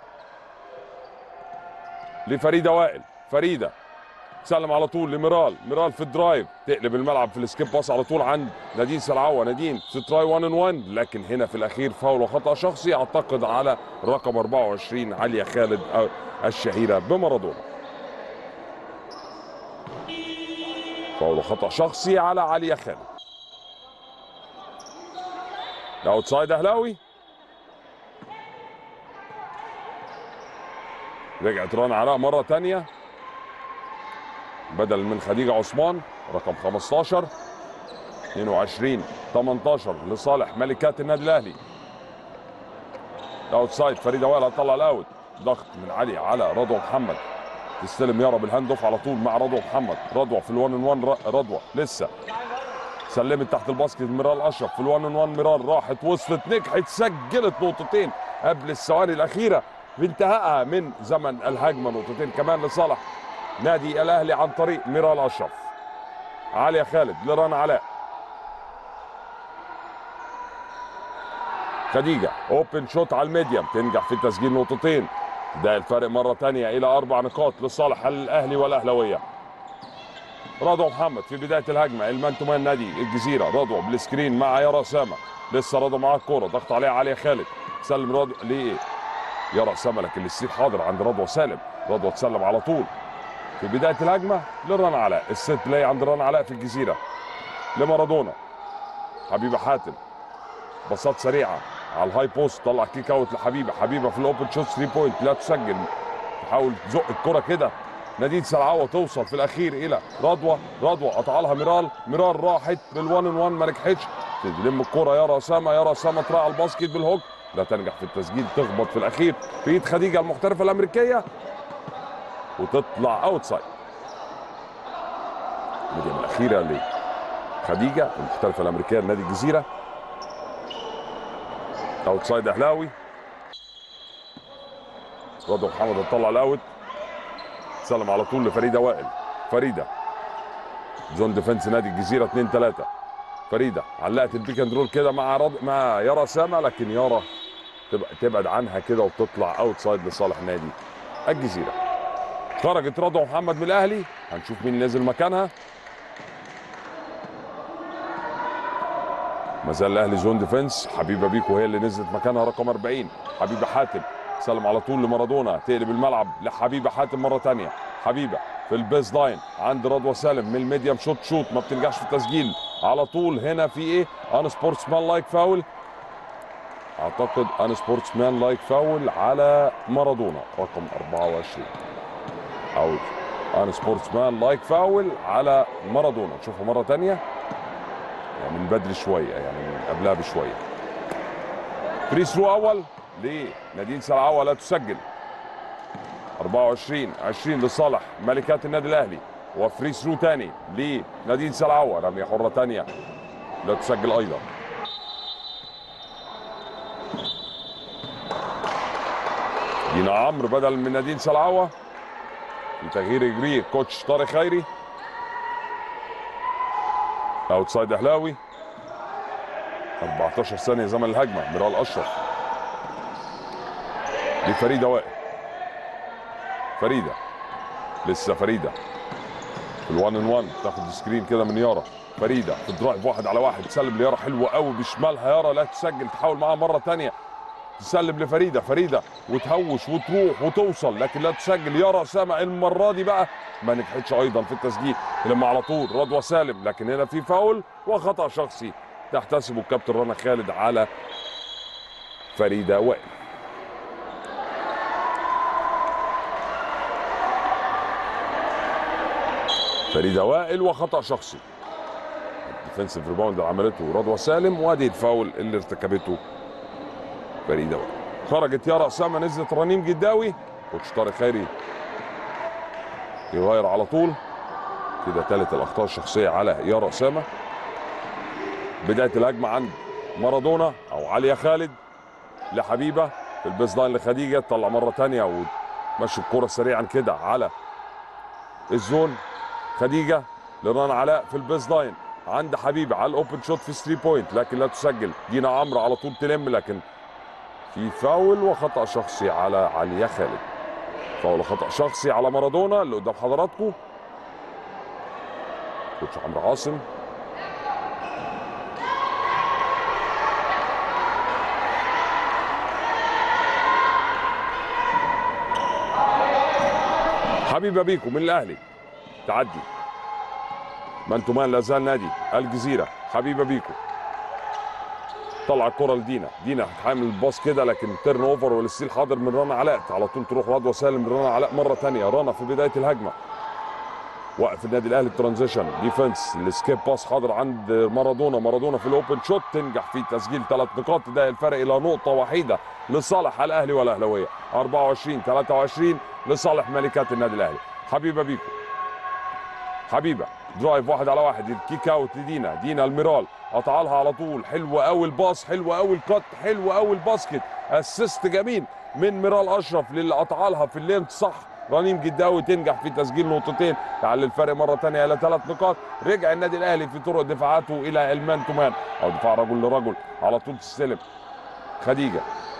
لفريده وائل فريده سلم على طول لميرال ميرال في الدرايف تقلب الملعب في السكيب باس على طول عند نادين سلعوه نادين تراي 1 ان 1 لكن هنا في الاخير فاول وخطا شخصي اعتقد على رقم 24 عليا خالد الشهيره بمارادونا فاول وخطا شخصي على عليا خالد اوتسايد اهلاوي رجعت ران علاء مره ثانيه بدل من خديجه عثمان رقم 15 22 18 لصالح ملكات النادي الاهلي اوتسايد فريده وائل هتطلع الاوت ضغط من علي على رضوى محمد تستلم يارا بالهاند اوف على طول مع رضوى محمد رضوى في الوان ان وان رضوى لسه سلمت تحت الباسكت ميرال اشرف في الوان ان وان ميرال راحت وصلت نجحت سجلت نقطتين قبل الثواني الاخيره في انتهائها من زمن الهجمه نقطتين كمان لصالح نادي الاهلي عن طريق ميرال اشرف عليا خالد لرنا علاء خديجه اوبن شوت على الميديم تنجح في تسجيل نقطتين ده الفارق مره ثانيه الى اربع نقاط لصالح الاهلي والاهلاويه رضوى محمد في بدايه الهجمه المان تو مان نادي الجزيره رضوى بالسكرين مع يارا اسامه لسه رضوى معاه الكوره ضغط عليها عليا خالد سلم رضوى ليه يارا اسامه لكن السيد حاضر عند رضوى سالم رضوى تسلم على طول في بدايه الهجمه لرنا علاء الست بلاي عند رنا علاء في الجزيره لمارادونا حبيبه حاتم بساط سريعه على الهاي بوست طلع كيك اوت لحبيبه حبيبه في الاوبن شوت 3 بوينت لا تسجل تحاول تزق الكره كده نادين سلعوه توصل في الاخير الى رضوى رضوى قطع لها ميرال ميرال راحت بالوان ان وان ما نجحتش تلم الكره يارا اسامه يارا اسامه تراعي على الباسكت بالهوك لا تنجح في التسجيل تخبط في الاخير في ايد خديجه المحترفه الامريكيه وتطلع اوتسايد الهجمه الاخيره لخديجه المحترفه الامريكيه لنادي الجزيره اوتسايد اهلاوي رضوى محمد هتطلع الاوت سلم على طول لفريده وائل فريده زون ديفنس نادي الجزيره 2 3 فريده علقت البيك اند رول كده مع رض... مع يارا سامه لكن يارا تبقى تبعد عنها كده وتطلع اوتسايد لصالح نادي الجزيره خرجت رضوى محمد من الاهلي هنشوف مين نزل مكانها ما زال الاهلي زون ديفنس حبيبه بيكو هي اللي نزلت مكانها رقم 40 حبيبه حاتم سلم على طول لمارادونا تقلب الملعب لحبيبه حاتم مره ثانيه حبيبه في البيز لاين عند رضوى سالم من الميديم شوت شوت ما بتنجحش في التسجيل على طول هنا في ايه ان سبورتس مان لايك فاول اعتقد ان سبورتس مان لايك فاول على مارادونا رقم 24 او ان سبورتس مان لايك فاول على مارادونا نشوفها مره ثانيه يعني من بدري شويه يعني من قبلها بشويه فري ثرو اول لنادين سلعوه لا تسجل 24 20 لصالح ملكات النادي الاهلي وفري ثرو ثاني لنادين سلعوه رميه حره ثانيه لا تسجل ايضا دينا عمرو بدل من نادين سلعوه في تغيير يجريه كوتش طارق خيري اوتسايد اهلاوي 14 ثانيه زمن الهجمه ميرال اشرف لفريده وائل فريده لسه فريده في الوان ان وان تاخد سكرين كده من يارا فريده في درايف واحد على واحد تسلم ليارا حلوه قوي بشمالها يارا لا تسجل تحاول معاها مره تانية تسلم لفريده فريده وتهوش وتروح وتوصل لكن لا تسجل يارا سامع المره دي بقى ما نجحتش ايضا في التسجيل لما على طول رضوى سالم لكن هنا في فاول وخطا شخصي تحتسبه الكابتن رنا خالد على فريده وائل فريده وائل وخطا شخصي الديفنسيف ريباوند اللي عملته رضوى سالم وادي الفاول اللي ارتكبته فريده وائل خرجت يارا اسامه نزلت رنيم جداوي كوتش طارق خيري يغير على طول كده ثالث الاخطاء الشخصيه على يارا اسامه بدايه الهجمه عند مارادونا او عليا خالد لحبيبه في البيس لاين لخديجه تطلع مره ثانيه وتمشي الكره سريعا كده على الزون خديجه لرنا علاء في البيس لاين عند حبيبه على الاوبن شوت في 3 بوينت لكن لا تسجل دينا عمرو على طول تلم لكن في فاول وخطا شخصي على عليا خالد فاول وخطا شخصي على مارادونا اللي قدام حضراتكم كوتش عمرو عاصم حبيبه بيكو من الاهلي تعدي مان تو مان لا زال نادي الجزيره حبيبه بيكو طلع الكره لدينا دينا هتحامل الباص كده لكن تيرن اوفر والستيل حاضر من رنا علاء على طول تروح رضوى سالم لرنا علاء مره ثانيه رنا في بدايه الهجمه وقف النادي الاهلي الترانزيشن ديفنس السكيب باس حاضر عند مارادونا مارادونا في الاوبن شوت تنجح في تسجيل ثلاث نقاط ده الفرق الى نقطه وحيده لصالح الاهلي والاهلاويه 24 23 لصالح ملكات النادي الاهلي حبيبه بيكو حبيبه درايف واحد على واحد الكيك اوت لدينا دينا الميرال قطع لها على طول حلوه قوي الباص حلوه قوي الكات حلوه قوي الباسكت اسيست جميل من ميرال اشرف للي قطع لها في اللينت صح رنيم جداوي تنجح في تسجيل نقطتين تعلي الفرق مره ثانيه الى ثلاث نقاط رجع النادي الاهلي في طرق دفاعاته الى المان تو مان او دفاع رجل لرجل على طول تستلم خديجه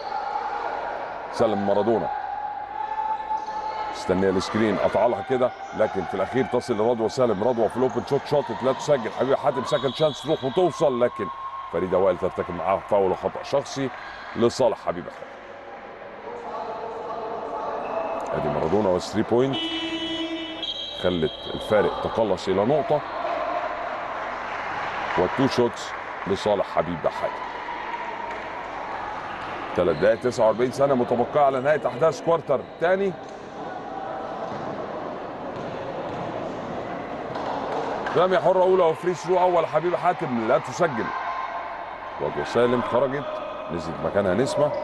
سلم مارادونا مستنيه السكرين قطع لها كده لكن في الاخير تصل لرضوى سالم رضوى في الاوبن شوت شوتت لا تسجل حبيبه حاتم سكند شانس تروح وتوصل لكن فريده وائل ترتكب معاها فاول وخطا شخصي لصالح حبيبه حاتم ادي مارادونا والثري بوينت خلت الفارق تقلص الى نقطه والتو شوتس لصالح حبيبه حاتم ثلاث دقائق 49 سنه متبقيه على نهايه احداث كوارتر ثاني رمية حرة أولى وفري ثرو أول حبيبة حاتم لا تسجل رضوى سالم خرجت نزلت مكانها نسمة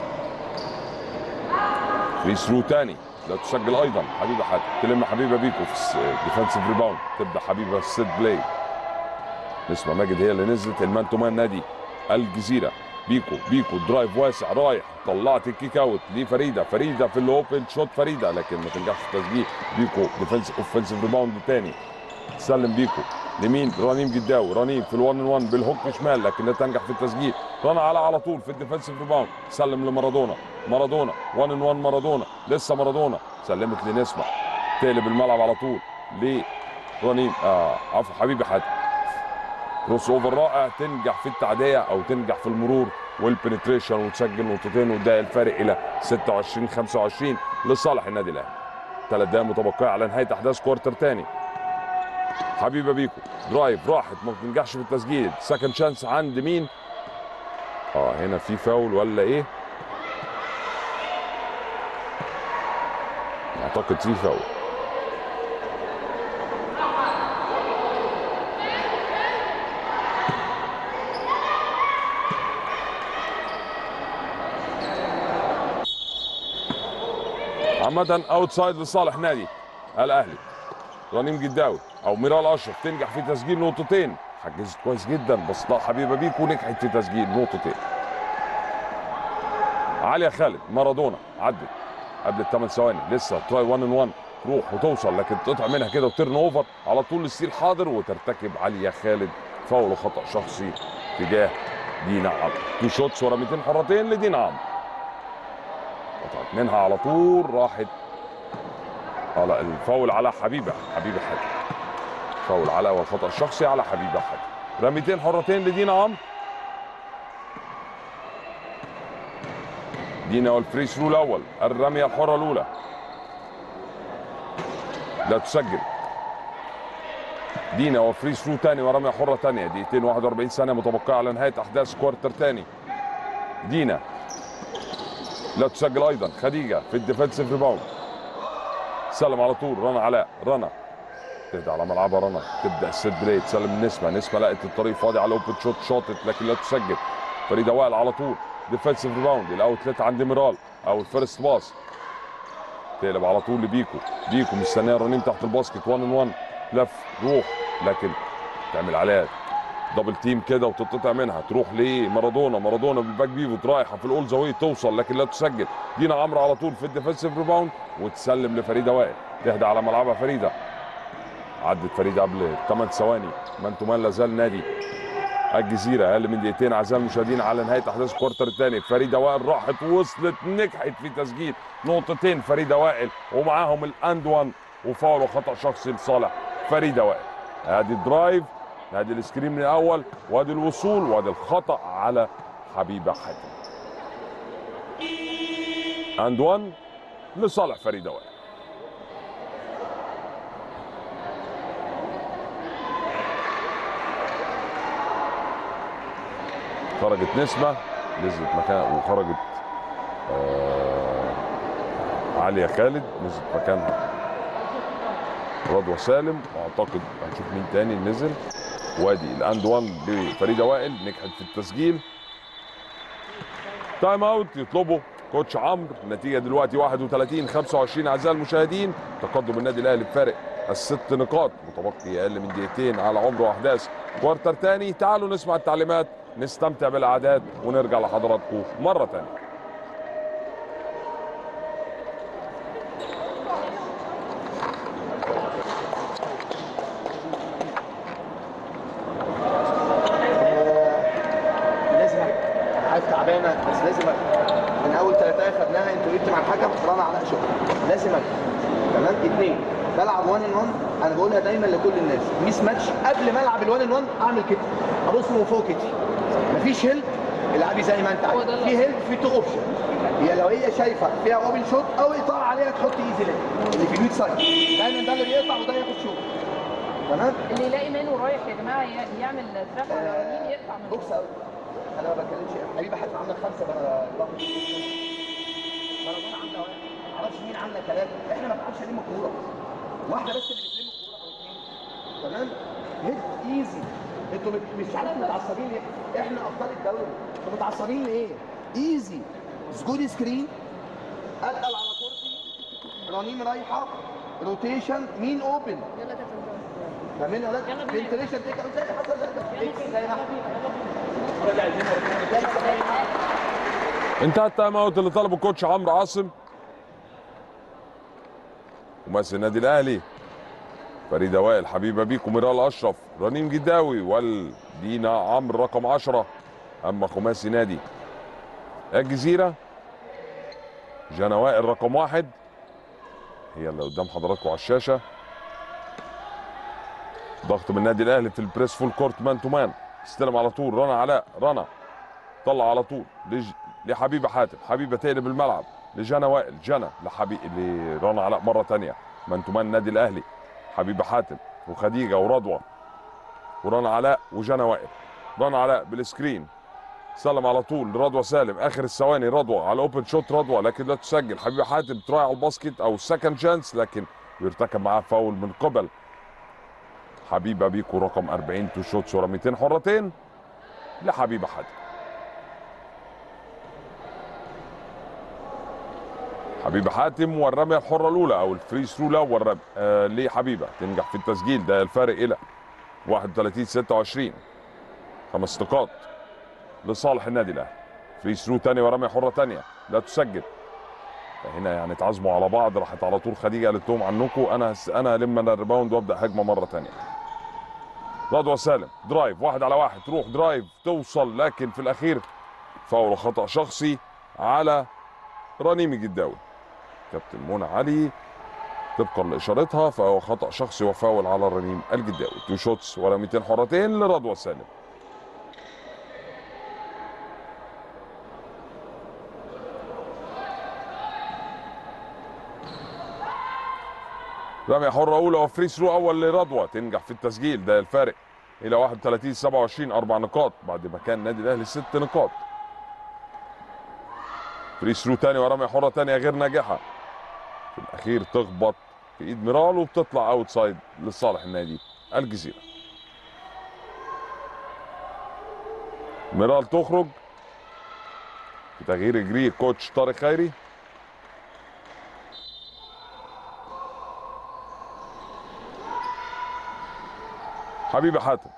فري ثرو تاني لا تسجل أيضا حبيبة حاتم تلم حبيبة بيكو في ديفensive ريباوند تبدأ حبيبة السيت بلاي نسمة ماجد هي اللي نزلت المان تو مان نادي الجزيرة بيكو بيكو درايف واسع رايح طلعت الكيك اوت لفريده فريده في الاوبن شوت فريده لكن ما تنجحش في التسجيل بيكو ديفنس اوفنسيف ريباوند تاني سلم بيكو لمين رنيم جداوي رنيم في الوان 1 بالهوك شمال لكن لا تنجح في التسجيل رنا على على طول في الديفنسيف ريباوند سلم لمارادونا مارادونا 1 1 مارادونا لسه مارادونا سلمت لنسمه تقلب الملعب على طول ليه رنيم اه عفوا حبيبي حاتم كروس اوفر رائع تنجح في التعديه او تنجح في المرور والبنتريشن وتسجل نقطتين وده الفارق الى 26 25 لصالح النادي الاهلي ثلاث دقائق متبقيه على نهايه احداث كوارتر ثاني حبيبه بيكو درايف راحت ما تنجحش في التسجيل سكند شانس عند مين اه هنا في فاول ولا ايه اعتقد في فاول عامة اوتسايد لصالح نادي الاهلي رنيم جداوي او ميرال اشرف تنجح في تسجيل نقطتين حجزت كويس جدا بس لا حبيبه بيكو نجحت في تسجيل نقطتين عليا خالد مارادونا عدت قبل الثمان ثواني لسه تراي 1 ان 1 تروح وتوصل لكن تقطع منها كده وترن اوفر على طول الستيل حاضر وترتكب عليا خالد فاول خطا شخصي تجاه دينا عمرو تو شوتس ورا 200 حرتين لدينا عمرو قطعت منها على طول راحت على الفاول على حبيبه حبيبه حاتم فاول على والخطا الشخصي على حبيب احد رميتين حرتين لدينا عمرو دينا والفري ثرو الاول الرميه الحره الاولى لا تسجل دينا وفري ثرو تاني ورميه حره تانيه دقيقتين 41 ثانيه متبقيه على نهايه احداث كوارتر تاني دينا لا تسجل ايضا خديجه في الديفensive ريباوند سلم على طول رنا علاء رنا تهدى على ملعبها رنا تبدا السيت بلاي تسلم نسمه نسمه لقت الطريق فاضي على الاوبن شوت شاطت لكن لا تسجل فريده وائل على طول ديفensive ريباوند الاوتلت عند ميرال او الفيرست باس تقلب على طول لبيكو بيكو مستنيه رنين تحت الباسكت 1 ان 1 لف روح لكن تعمل عليها دبل تيم كده وتتقطع منها تروح لمارادونا مارادونا بالباك بيفوت رايحه في الاول زاويه توصل لكن لا تسجل دينا عمرو على طول في الديفensive ريباوند وتسلم لفريده وائل تهدى على ملعبها فريده عدت فريده قبل 8 ثواني مان تو مان لا زال نادي الجزيره اقل من دقيقتين اعزائي المشاهدين على نهايه احداث الكوارتر الثاني فريده وائل راحت وصلت نجحت في تسجيل نقطتين فريده وائل ومعاهم الاند وان وفاول وخطا شخصي لصالح فريده وائل ادي الدرايف ادي السكرين من الاول وادي الوصول وادي الخطا على حبيبه حاتم اند وان لصالح فريده وائل خرجت نسمة نزلت مكان وخرجت آه عليا خالد نزلت مكانها رضوى سالم واعتقد هنشوف مين تاني نزل وادي الاند وان لفريده وائل نجحت في التسجيل تايم اوت يطلبه كوتش عمرو النتيجه دلوقتي 31 25 اعزائي المشاهدين تقدم النادي الاهلي بفارق الست نقاط متبقي اقل من دقيقتين على عمر واحداث كوارتر تاني تعالوا نسمع التعليمات نستمتع بالاعداد ونرجع لحضراتكم مره تانيه لازم عارف تعبانه بس لازم من اول ثلاثه خدناها انتوا جبت مع الحكم رنا علاء شكرا لازم تمام اثنين بلعب 1 ان 1 انا بقولها دايما لكل الناس ميس ماتش قبل ما العب ال1 ان 1 اعمل كده ابص من فوق كتفي مفيش هيلب العبي زي ما انت عايز في هيلب في تو اوبشن هي لو هي شايفه فيها اوبن شوت او اقطاع عليها تحط ايزي ليج اللي في الويك سايد دايما ده اللي بيقطع وده ياخد شوت تمام اللي يلاقي منه رايح يا جماعه ي- يعمل تراك على اليمين يقطع من بوكس اوت انا ما بتكلمش حبيبي حتى عامله خمسه بقى ضغط مارادونا عامله واحد معرفش مين عامله ثلاثه احنا ما بنعرفش نلم الكوره واحده بس اللي بتلم الكوره او اثنين تمام هيد ايزي انتوا مت- مش عارف متعصبين ليه احنا ابطال الدوري انتوا متعصبين ليه ايزي سجود سكرين اتقل على كورتي رنيم رايحه روتيشن مين اوبن يلا كابتن فاهمين يا ولاد يلا بينا. فنتريشن تيك اوت زي اللي حصل ده إكس زي ما انتهى التايم اوت اللي طلبه كوتش عمرو عاصم ممثل النادي الاهلي فريده وائل حبيبه بيكو ميرال اشرف رنيم جداوي والدينا عمرو رقم 10 اما خماسي نادي الجزيره جانا وائل رقم واحد هي اللي قدام حضراتكم على الشاشه ضغط من النادي الاهلي في البريس فول كورت مان تو مان استلم على طول رنا علاء رنا طلع على طول لج... لحبيبه حاتم حبيبه تقلب الملعب لجانا وائل جانا لحبيب لرنا علاء مره تانية من تمان النادي الاهلي حبيبه حاتم وخديجه ورضوى ورنا علاء وجانا وائل رنا علاء بالسكرين سلم على طول لرضوى سالم اخر الثواني رضوى على اوبن شوت رضوى لكن لا تسجل حبيبه حاتم تراعي على الباسكت او سكند شانس لكن بيرتكب معاه فاول من قبل حبيبه بيكو رقم 40 تو شوتس ورميتين حرتين لحبيبه حاتم حبيبه حاتم والرميه الحره الاولى او الفري ثرو الاول رمي آه لحبيبه تنجح في التسجيل ده الفارق الى 31 26 خمس نقاط لصالح النادي الاهلي فري ثرو تاني ورميه حره تانيه لا تسجل فهنا يعني اتعزموا على بعض راحت على طول خديجه قالت لهم عنكم انا هس... انا هلم انا الريباوند وابدا هجمه مره تانيه رضوى سالم درايف واحد على واحد تروح درايف توصل لكن في الاخير فاول خطا شخصي على رنيم الجداوي كابتن منى علي طبقا لاشارتها فهو خطا شخصي وفاول على الرنيم الجداوي تو شوتس ورميتين حرتين لرضوى سالم رمية حرة أولى وفري ثرو أول لرضوى تنجح في التسجيل ده الفارق إلى 31 27 أربع نقاط بعد ما كان النادي الأهلي ست نقاط فري ثرو تاني ورمية حرة تانية غير ناجحة في الأخير تخبط في إيد ميرال وبتطلع أوت سايد لصالح النادي الجزيرة ميرال تخرج في تغيير يجريه كوتش طارق خيري حبيبي حاتم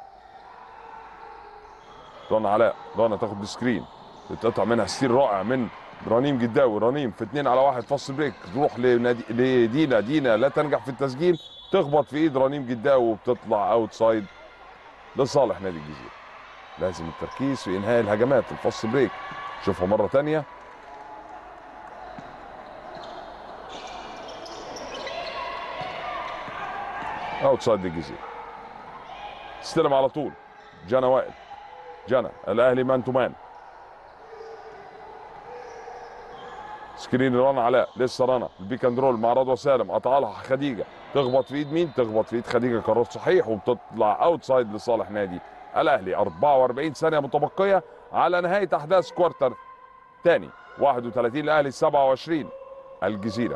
رنا علاء رنا تاخد السكرين تتقطع منها ستيل رائع من رنيم جداوي رنيم في اتنين على واحد فاصل بريك تروح لنادي لدينا دينا لا تنجح في التسجيل تخبط في ايد رنيم جداوي وبتطلع اوت سايد لصالح نادي الجزيره لازم التركيز في انهاء الهجمات الفاست بريك شوفها مره تانية اوت سايد الجزيره استلم على طول جانا وائل جانا الاهلي مان تو مان سكرين رنا علاء لسه رنا البيك اند رول مع رضوى سالم قطع لها خديجه تخبط في ايد مين تخبط في ايد خديجه قرار صحيح وبتطلع اوت سايد لصالح نادي الاهلي 44 ثانيه متبقيه على نهايه احداث كوارتر ثاني 31 الاهلي 27 الجزيره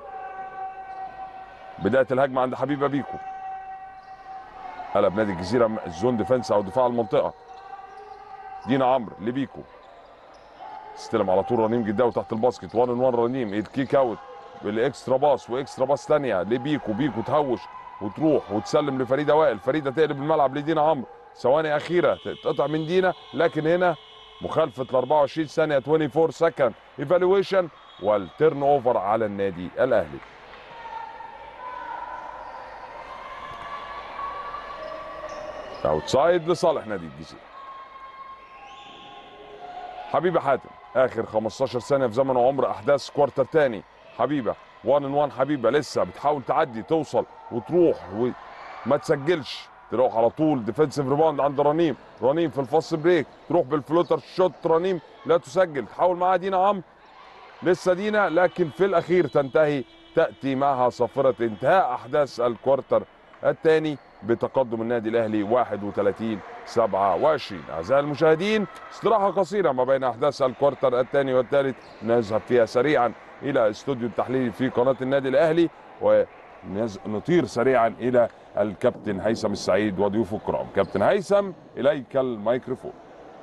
بدايه الهجمه عند حبيبه بيكو قلب نادي الجزيره الزون ديفنس او دفاع المنطقه دينا عمرو لبيكو استلم على طول رنيم جداوي تحت الباسكت 1 1 رنيم الكيك اوت بالاكسترا باص واكسترا باص ثانيه لبيكو بيكو تهوش وتروح وتسلم لفريده وائل فريده تقلب الملعب لدينا عمرو ثواني اخيره تتقطع من دينا لكن هنا مخالفه ال 24 ثانيه 24 سكند ايفالويشن والتيرن اوفر على النادي الاهلي اوتسايد لصالح نادي الجزيره حبيبه حاتم اخر 15 ثانيه في زمن وعمر احداث كوارتر تاني حبيبه 1 ان 1 حبيبه لسه بتحاول تعدي توصل وتروح وما تسجلش تروح على طول ديفensive ريباوند عند رنيم رنيم في الفاست بريك تروح بالفلوتر شوت رنيم لا تسجل تحاول معاها دينا عمرو لسه دينا لكن في الاخير تنتهي تاتي معها صافره انتهاء احداث الكوارتر الثاني بتقدم النادي الاهلي 31 27 اعزائي المشاهدين استراحه قصيره ما بين احداث الكوارتر الثاني والثالث نذهب فيها سريعا الى استوديو التحليل في قناه النادي الاهلي ونطير سريعا الى الكابتن هيثم السعيد وضيوفه الكرام كابتن هيثم اليك الميكروفون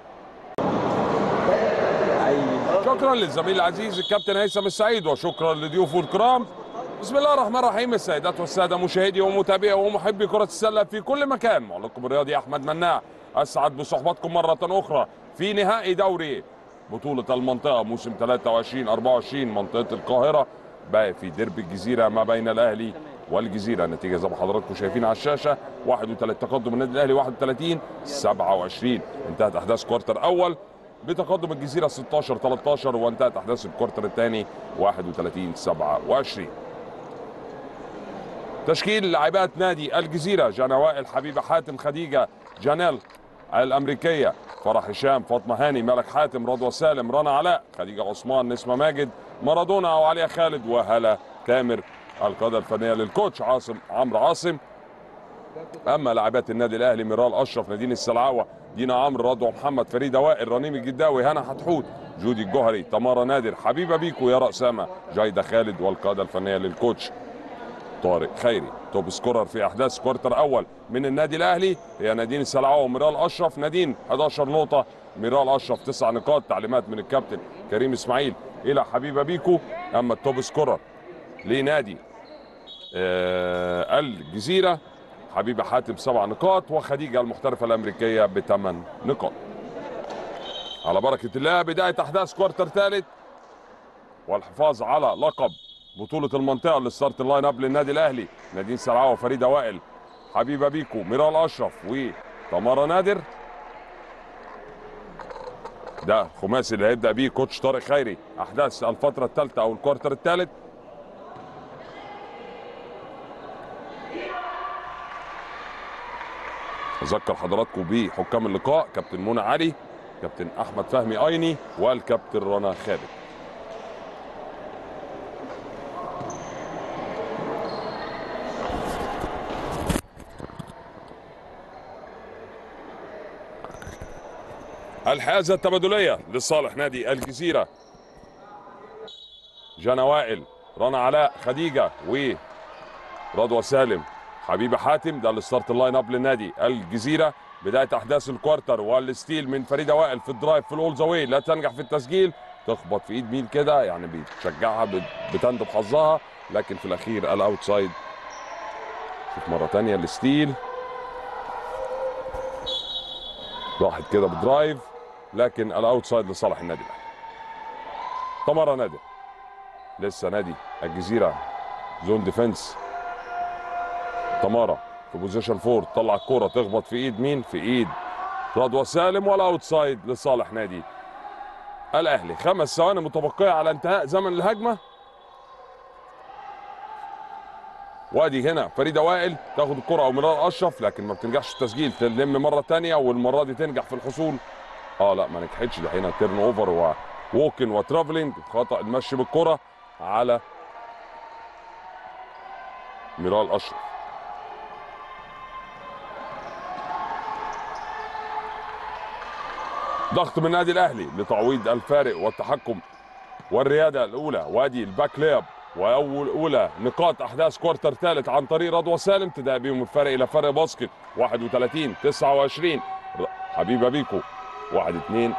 شكرا للزميل العزيز الكابتن هيثم السعيد وشكرا لضيوفه الكرام بسم الله الرحمن الرحيم السيدات والساده مشاهدي ومتابعي ومحبي كره السله في كل مكان معلقكم الرياضي احمد مناع اسعد بصحبتكم مره اخرى في نهائي دوري بطوله المنطقه موسم 23 24 منطقه القاهره بقى في ديربي الجزيره ما بين الاهلي والجزيره النتيجه زي ما حضراتكم شايفين على الشاشه 31 تقدم النادي الاهلي 31 27 انتهت احداث كوارتر اول بتقدم الجزيره 16 13 وانتهت احداث الكوارتر الثاني 31 27 تشكيل لاعبات نادي الجزيره جانا وائل حبيبه حاتم خديجه جانيل الامريكيه فرح هشام فاطمه هاني ملك حاتم رضوى سالم رنا علاء خديجه عثمان نسمه ماجد مارادونا او عليا خالد وهلا تامر القاده الفنيه للكوتش عاصم عمرو عاصم اما لاعبات النادي الاهلي ميرال اشرف نادين السلعوه دينا عمرو رضوى محمد فريده وائل رنيم الجداوي هنا حتحوت جودي الجوهري تمارا نادر حبيبه بيكو يارا اسامه جايده خالد والقاده الفنيه للكوتش طارق خيري توب سكورر في احداث كوارتر اول من النادي الاهلي هي نادين السلعوه وميرال اشرف نادين 11 نقطه ميرال اشرف 9 نقاط تعليمات من الكابتن كريم اسماعيل الى حبيبه بيكو اما التوب سكورر لنادي آه الجزيره حبيبه حاتم سبع نقاط وخديجه المحترفه الامريكيه بثمان نقاط على بركه الله بدايه احداث كوارتر ثالث والحفاظ على لقب بطولة المنطقة للستارت لاين اب للنادي الأهلي نادين سرعة وفريدة وائل حبيبة بيكو ميرال أشرف وتمارا نادر ده خماسي اللي هيبدأ بيه كوتش طارق خيري أحداث الفترة الثالثة أو الكوارتر الثالث اذكر حضراتكم بحكام اللقاء كابتن منى علي كابتن احمد فهمي ايني والكابتن رنا خالد الحازة التبادلية لصالح نادي الجزيرة جانا وائل رنا علاء خديجة ورضوى سالم حبيبة حاتم ده الستارت اللاين اب للنادي الجزيرة بداية أحداث الكوارتر والستيل من فريدة وائل في الدرايف في الأول زاوية لا تنجح في التسجيل تخبط في إيد مين كده يعني بتشجعها بت- بتندب حظها لكن في الأخير الأوتسايد شوف مرة تانية الستيل راحت كده بدرايف لكن الاوتسايد لصالح النادي الاهلي تمارا نادر لسه نادي الجزيره زون ديفنس تمارا في بوزيشن فور تطلع الكوره تخبط في ايد مين في ايد رضوى سالم والاوتسايد لصالح نادي الاهلي خمس ثواني متبقيه على انتهاء زمن الهجمه وادي هنا فريده وائل تاخد الكره او مرار اشرف لكن ما بتنجحش في التسجيل تلم مره تانية والمره دي تنجح في الحصول اه لا ما نجحتش ده هنا تيرن اوفر ووكن وترافلينج خطا المشي بالكره على ميرال اشرف ضغط من النادي الاهلي لتعويض الفارق والتحكم والرياده الاولى وادي الباك لياب واول اولى نقاط احداث كوارتر ثالث عن طريق رضوى سالم تدعي بيهم الفرق الى فرق باسكت 31 29 ر- حبيبه بيكو 1 2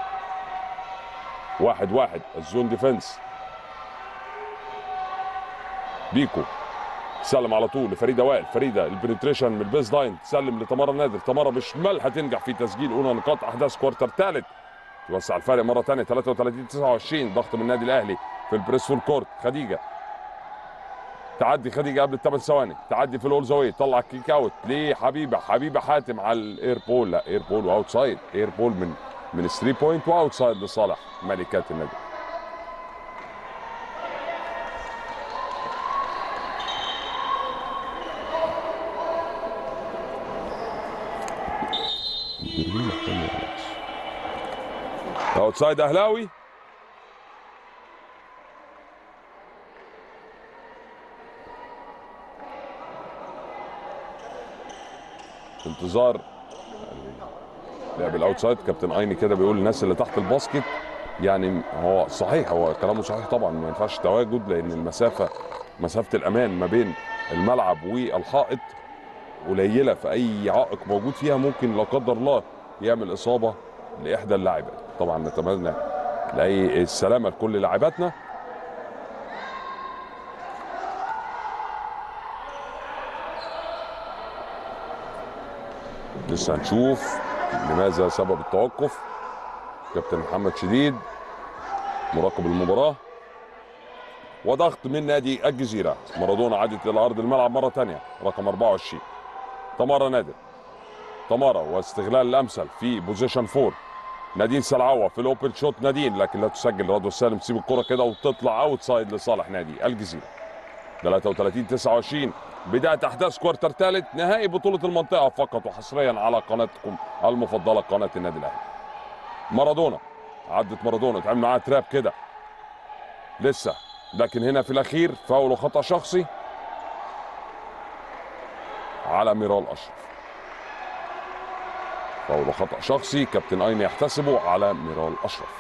1 1 الزون ديفنس بيكو سلم على طول لفريده وائل فريده البنتريشن من البيز لاين تسلم لتمارا نادر تمارا بشمال هتنجح في تسجيل اولى نقاط احداث كوارتر ثالث توسع الفارق مره ثانيه 33 29 ضغط من النادي الاهلي في البريس فول كورت خديجه تعدي خديجه قبل الثمان ثواني تعدي في الاول زاويه طلع كيك اوت لحبيبه حبيبه حاتم على الاير بول لا اير بول واوت سايد اير بول من من 3 بوينت واوت سايد لصالح ملكات النادي اوت سايد اهلاوي انتظار لعب الاوتسايد كابتن ايني كده بيقول الناس اللي تحت الباسكت يعني هو صحيح هو كلامه صحيح طبعا ما ينفعش تواجد لان المسافه مسافه الامان ما بين الملعب والحائط قليله فاي عائق موجود فيها ممكن لا قدر الله يعمل اصابه لاحدى اللاعبات طبعا نتمنى لاي السلامه لكل لاعباتنا لسه هنشوف لماذا سبب التوقف كابتن محمد شديد مراقب المباراة وضغط من نادي الجزيرة مارادونا عادت إلى أرض الملعب مرة تانية رقم 24 تمارا نادر تمارا واستغلال الأمثل في بوزيشن فور نادين سلعوة في الأوبن شوت نادين لكن لا تسجل رضوى السالم تسيب الكرة كده وتطلع أوت سايد لصالح نادي الجزيرة 33 29 بداية أحداث كوارتر ثالث نهائي بطولة المنطقة فقط وحصريا على قناتكم المفضلة قناة النادي الأهلي مارادونا عدت مارادونا اتعمل معاه تراب كده لسه لكن هنا في الأخير فاول وخطأ شخصي على ميرال أشرف فاول وخطأ شخصي كابتن أيمن يحتسبه على ميرال أشرف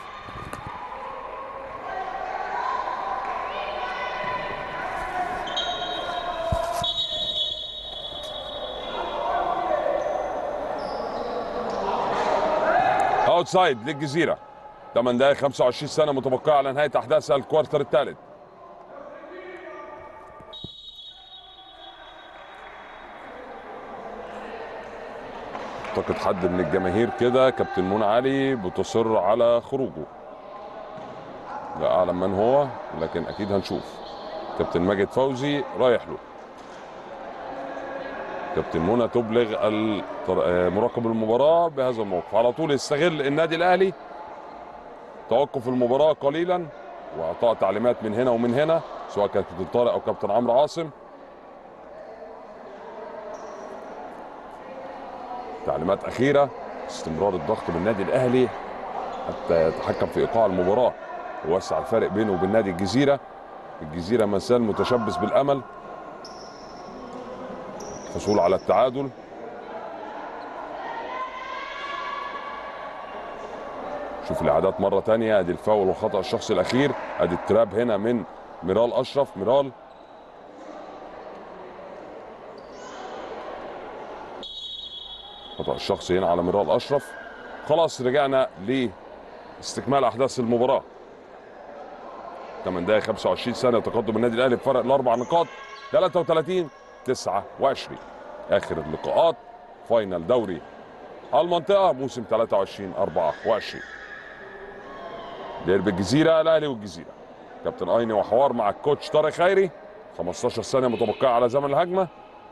اوتسايد للجزيره 8 دقائق 25 سنه متبقيه على نهايه احداث الكوارتر الثالث اعتقد حد من الجماهير كده كابتن منى علي بتصر على خروجه لا اعلم من هو لكن اكيد هنشوف كابتن ماجد فوزي رايح له كابتن منى تبلغ الطر- آه، مراقب المباراة بهذا الموقف على طول يستغل النادي الأهلي توقف المباراة قليلا وإعطاء تعليمات من هنا ومن هنا سواء كان كابتن طارق أو كابتن عمرو عاصم تعليمات اخيره استمرار الضغط بالنادي الاهلي حتى يتحكم في ايقاع المباراه ووسع الفارق بينه وبين نادي الجزيره الجزيره ما زال متشبث بالامل الحصول على التعادل شوف الاعادات مره تانية ادي الفاول والخطا الشخصي الاخير ادي التراب هنا من ميرال اشرف ميرال خطا الشخصي هنا على ميرال اشرف خلاص رجعنا لاستكمال احداث المباراه 8 دقائق 25 ثانيه تقدم النادي الاهلي بفرق الاربع نقاط 33 29 اخر اللقاءات فاينل دوري المنطقه موسم 23 24 ديربي الجزيره الاهلي والجزيره كابتن ايني وحوار مع الكوتش طارق خيري 15 ثانيه متبقيه على زمن الهجمه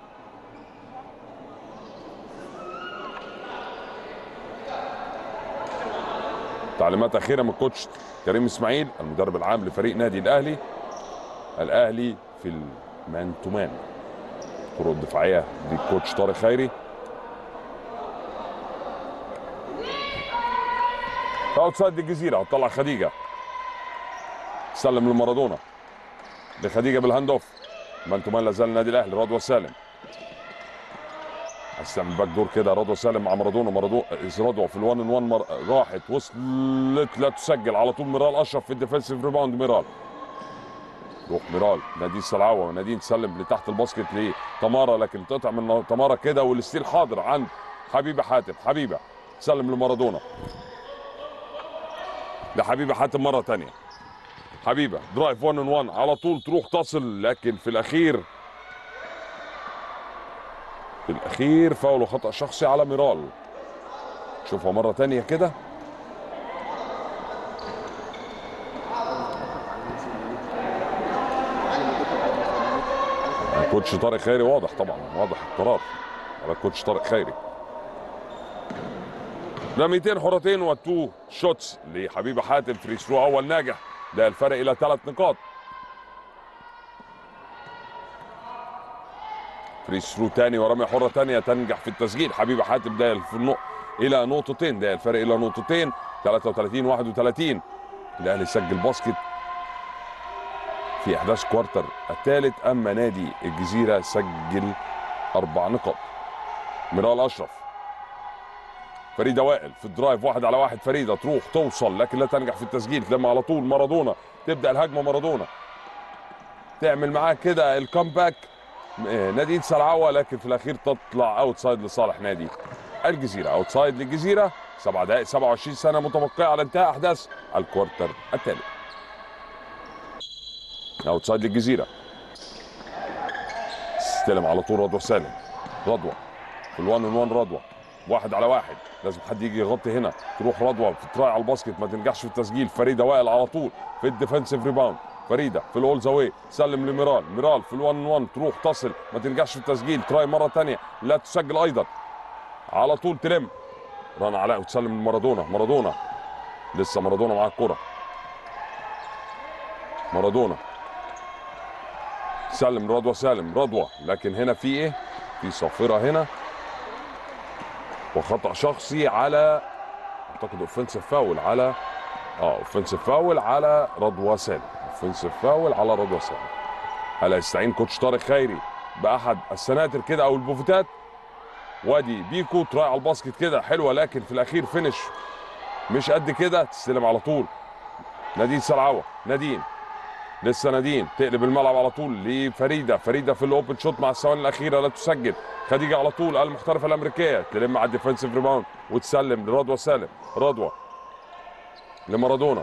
تعليمات اخيره من الكوتش كريم اسماعيل المدرب العام لفريق نادي الاهلي الاهلي في المان تو مان الطرق الدفاعيه للكوتش طارق خيري اوتسايد الجزيره هتطلع خديجه سلم لمارادونا لخديجه بالهاند اوف مان تو مان لا زال النادي الاهلي رضوى سالم هتستعمل باك دور كده رضوى سالم مع مارادونا مارادونا رضوى في الوان ان وان مر... راحت وصلت لا تسجل على طول ميرال اشرف في الديفensive ريباوند ميرال روح ميرال نادين سلعوه ونادين تسلم لتحت الباسكت لتمارا لكن تقطع من تمارا كده والستيل حاضر عند حبيبه حاتم حبيبه تسلم لمارادونا لحبيبه حاتم مره تانية حبيبه درايف 1 ان 1 على طول تروح تصل لكن في الاخير في الاخير فاول وخطا شخصي على ميرال شوفها مره تانية كده كوتش طارق خيري واضح طبعا واضح القرار على كوتش طارق خيري رميتين حرتين وتو شوتس لحبيبه حاتم فري ثرو اول ناجح ده الفرق الى ثلاث نقاط فري ثرو تاني ورمية حرة تانية تنجح في التسجيل حبيبة حاتم ده في النق... إلى نقطتين ده الفرق إلى نقطتين 33 31 الأهلي سجل باسكت في أحداث كوارتر الثالث أما نادي الجزيرة سجل أربع نقاط ميرال أشرف فريدة وائل في الدرايف واحد على واحد فريدة تروح توصل لكن لا تنجح في التسجيل لما على طول مارادونا تبدأ الهجمة مارادونا تعمل معاه كده الكامباك نادي سلعوة لكن في الاخير تطلع اوت سايد لصالح نادي الجزيره اوت سايد للجزيره 7 دقائق 27 سنه متبقيه على انتهاء احداث الكوارتر الثالث اوت سايد للجزيره استلم على طول رضوى سالم رضوى في الوان ان وان رضوى واحد على واحد لازم حد يجي يغطي هنا تروح رضوى في تراي على الباسكت ما تنجحش في التسجيل فريده وائل على طول في الديفنسيف ريباوند فريده في الاول زاوي سلم لميرال ميرال في الوان 1 تروح تصل ما تنجحش في التسجيل تراي مره ثانيه لا تسجل ايضا على طول تلم رنا علاء وتسلم لمارادونا مارادونا لسه مارادونا معاه الكره مارادونا سلم رضوى سالم رضوى لكن هنا في ايه في صافره هنا وخطا شخصي على اعتقد اوفنسيف فاول على اه اوفنسيف فاول على رضوى سالم اوفنسيف فاول على رضوى سالم هل يستعين كوتش طارق خيري باحد السناتر كده او البوفتات وادي بيكو تراي على الباسكت كده حلوه لكن في الاخير فينش مش قد كده تستلم على طول نادين سلعوه نادين لسه نادين تقلب الملعب على طول لفريده فريده في الاوبن شوت مع الثواني الاخيره لا تسجل خديجه على طول المحترفه الامريكيه تلم على الديفنسيف ريباوند وتسلم لرضوى سالم رضوى لمارادونا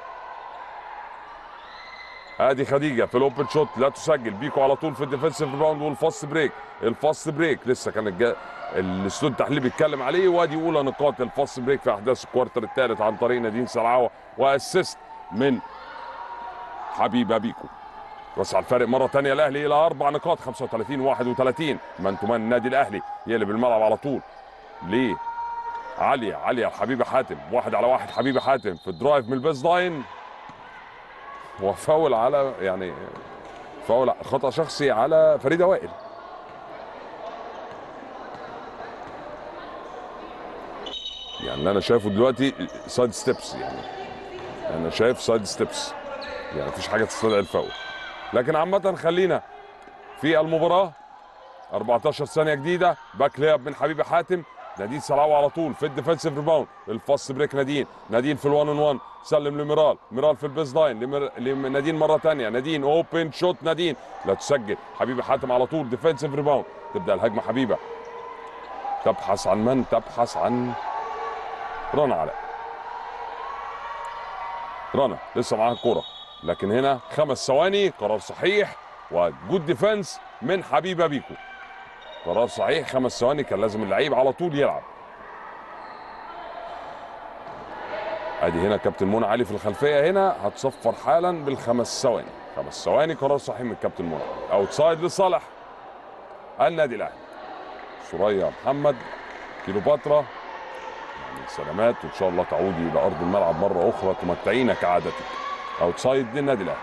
ادي خديجه في الاوبن شوت لا تسجل بيكو على طول في الديفنسيف ريباوند والفاست بريك الفاست بريك لسه كان الجا... الاستوديو التحليلي بيتكلم عليه وادي اولى نقاط الفاست بريك في احداث الكوارتر الثالث عن طريق نادين سلعوه واسيست من حبيبه بيكو وسع الفارق مره ثانيه الاهلي الى اربع نقاط 35 31 من تمان النادي الاهلي يقلب الملعب على طول ليه عليا عليا حبيبه حاتم واحد على واحد حبيبه حاتم في الدرايف من البيز لاين وفاول على يعني فاول خطا شخصي على فريده وائل يعني اللي انا شايفه دلوقتي سايد ستيبس يعني انا شايف سايد ستيبس يعني مفيش حاجه تستدعي الفاول لكن عامه خلينا في المباراه 14 ثانيه جديده باك لياب من حبيبي حاتم نادين سلعوه على طول في الديفensive ريباوند الفاست بريك نادين نادين في الوان اون 1 سلم لميرال ميرال في البيز لاين لمر... لنادين مره ثانيه نادين اوبن شوت نادين لا تسجل حبيبي حاتم على طول ديفensive ريباوند تبدا الهجمه حبيبه تبحث عن من تبحث عن رنا علاء رنا لسه معاها الكوره لكن هنا خمس ثواني قرار صحيح وجود ديفنس من حبيبه بيكو قرار صحيح خمس ثواني كان لازم اللعيب على طول يلعب ادي هنا كابتن منى علي في الخلفيه هنا هتصفر حالا بالخمس ثواني خمس ثواني قرار صحيح من كابتن منى اوتسايد لصالح النادي الاهلي سوريا محمد كيلوباترا يعني سلامات وان شاء الله تعودي الى ارض الملعب مره اخرى تمتعينا كعادتك اوتسايد للنادي الاهلي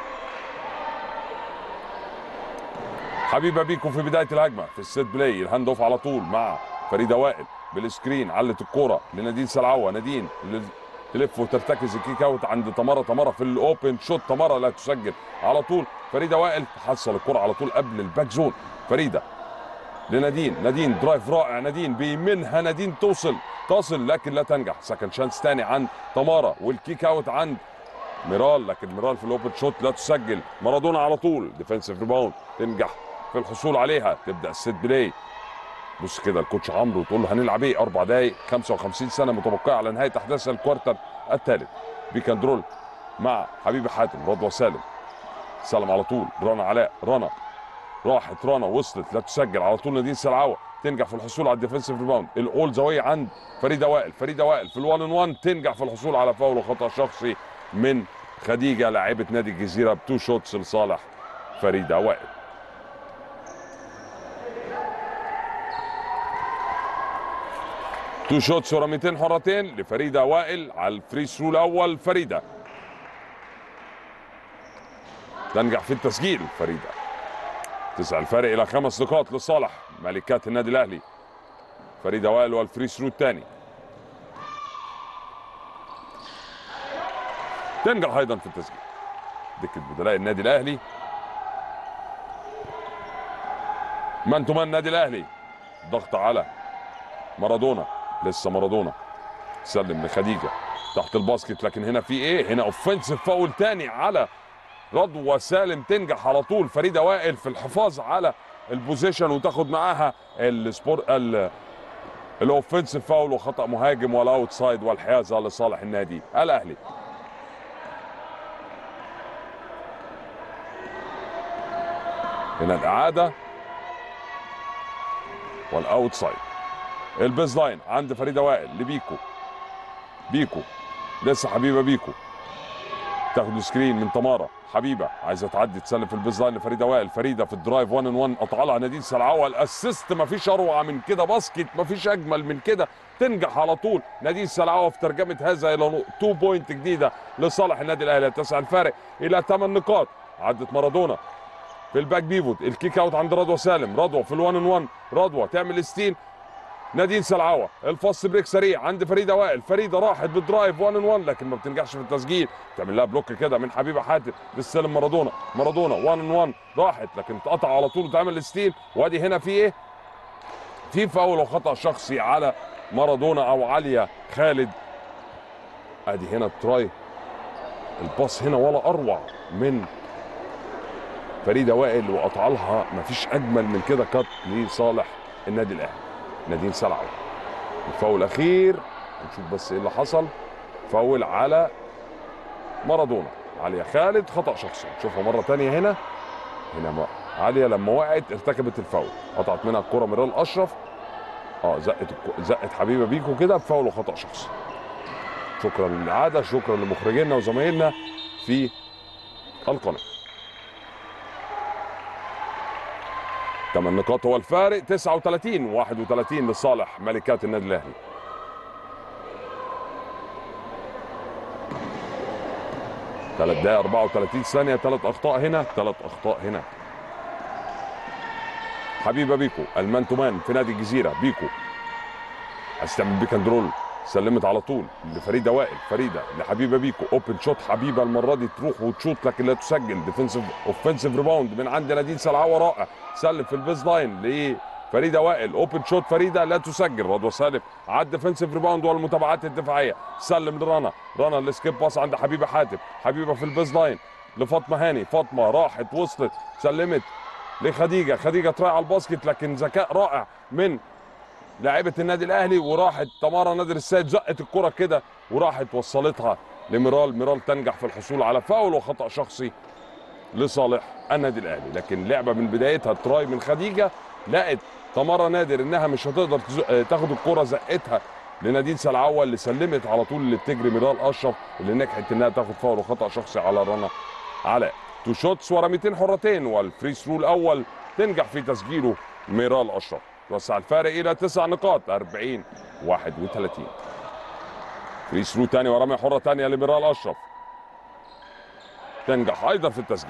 حبيبه بيكو في بدايه الهجمه في السيت بلاي الهاند اوف على طول مع فريده وائل بالسكرين علت الكوره لنادين سلعوه نادين اللي تلف وترتكز الكيك اوت عند تمارا تمارا في الاوبن شوت تمارا لا تسجل على طول فريده وائل تحصل الكره على طول قبل الباك زون فريده لنادين نادين درايف رائع نادين بيمنها نادين توصل تصل لكن لا تنجح سكند شانس تاني عند تمارا والكيك اوت عند ميرال لكن ميرال في الاوبن شوت لا تسجل مارادونا على طول ديفensive ريباوند تنجح في الحصول عليها تبدا السيت بلاي بص كده الكوتش عمرو تقول له هنلعب ايه اربع دقائق 55 سنه متبقيه على نهايه احداث الكوارتر الثالث بيكندرول مع حبيبي حاتم رضوى سالم سلم على طول رنا علاء رنا راحت رنا وصلت لا تسجل على طول نادين سلعوه تنجح في الحصول على الديفنسيف ريباوند الاول زاويه عند فريده وائل فريده وائل في الوان ان وان تنجح في الحصول على فاول وخطا شخصي من خديجه لاعبه نادي الجزيره بتو شوتس لصالح فريده وائل تو شوتس ورميتين حرتين لفريده وائل على الفري ثرو الاول فريده تنجح في التسجيل فريده تسع الفارق الى خمس نقاط لصالح ملكات النادي الاهلي فريده وائل والفري ثرو الثاني تنجح ايضا في التسجيل دكه بدلاء النادي الاهلي من تمان النادي الاهلي ضغط على مارادونا لسه مارادونا سلم لخديجه تحت الباسكت لكن هنا في ايه هنا اوفنسيف فاول تاني على رضوى سالم تنجح على طول فريده وائل في الحفاظ على البوزيشن وتاخد معاها السبور ال الاوفنسيف فاول وخطا مهاجم والاوت سايد والحيازه لصالح النادي الاهلي هنا الاعاده والاوت سايد البيز لاين عند فريده وائل لبيكو بيكو لسه حبيبه بيكو تاخد سكرين من تمارا حبيبه عايزه تعدي تسلم في البيز لاين لفريده وائل فريده في الدرايف 1 ان 1 قطع لها نادين سلعوه الاسيست مفيش اروع من كده باسكت مفيش اجمل من كده تنجح على طول نادين سلعوه في ترجمه هذا الى 2 بوينت جديده لصالح النادي الاهلي تسع الفارق الى 8 نقاط عدت مارادونا في الباك بيفوت الكيك اوت عند رضوى سالم رضوى في الوان ان 1 رضوى تعمل ستيل نادين سلعوه الفاست بريك سريع عند فريده وائل فريده راحت بالدرايف 1 ان 1 لكن ما بتنجحش في التسجيل تعمل لها بلوك كده من حبيبه حاتم بالسلم مارادونا مارادونا 1 ان 1 راحت لكن اتقطع على طول وتعمل ستيل وادي هنا في ايه في فاول وخطا شخصي على مارادونا او عليا خالد ادي هنا التراي الباص هنا ولا اروع من فريده وائل وقطع لها مفيش اجمل من كده كات لصالح النادي الاهلي نادين سلعوي الفاول الاخير نشوف بس ايه اللي حصل فاول على مارادونا عليا خالد خطا شخصي نشوفها مره تانية هنا هنا ما عليا لما وقعت ارتكبت الفاول قطعت منها الكره ميرال اشرف اه زقت الك- زقت حبيبه بيكو كده بفاول وخطا شخصي شكرا للاعاده شكرا لمخرجينا وزمايلنا في القناه 8 نقاط هو الفارق 39 31 لصالح ملكات النادي الاهلي ثلاث دقائق 34 ثانية ثلاث أخطاء هنا ثلاث أخطاء هنا حبيبة بيكو المان تو مان في نادي الجزيرة بيكو عايز تعمل بيك اند رول سلمت على طول لفريده وائل فريده لحبيبه بيكو اوبن شوت حبيبه المره دي تروح وتشوط لكن لا تسجل ديفنسيف اوفنسيف ريباوند من عند نادين سلعوه رائع سلم في البيز لاين لفريده وائل اوبن شوت فريده لا تسجل رضوى سالم على الديفنسيف ريباوند والمتابعات الدفاعيه سلم لرنا رنا السكيب باس عند حبيبه حاتم حبيبه في البيز لاين لفاطمه هاني فاطمه راحت وصلت سلمت لخديجه خديجه تراعي على الباسكت لكن ذكاء رائع من لاعبة النادي الاهلي وراحت تمارا نادر السيد زقت الكره كده وراحت وصلتها لميرال ميرال تنجح في الحصول على فاول وخطا شخصي لصالح النادي الاهلي لكن لعبه من بدايتها تراي من خديجه لقت تمارا نادر انها مش هتقدر تزق- تاخد الكره زقتها لنادين سلعوه اللي سلمت على طول اللي بتجري ميرال اشرف اللي نجحت انها تاخد فاول وخطا شخصي على رنا علاء تو شوتس ورميتين حرتين والفري ثرو الاول تنجح في تسجيله ميرال اشرف توسع الفارق الى تسع نقاط 40 31 فري ثرو تاني ورمي حره تانيه لميرال اشرف تنجح ايضا في التسجيل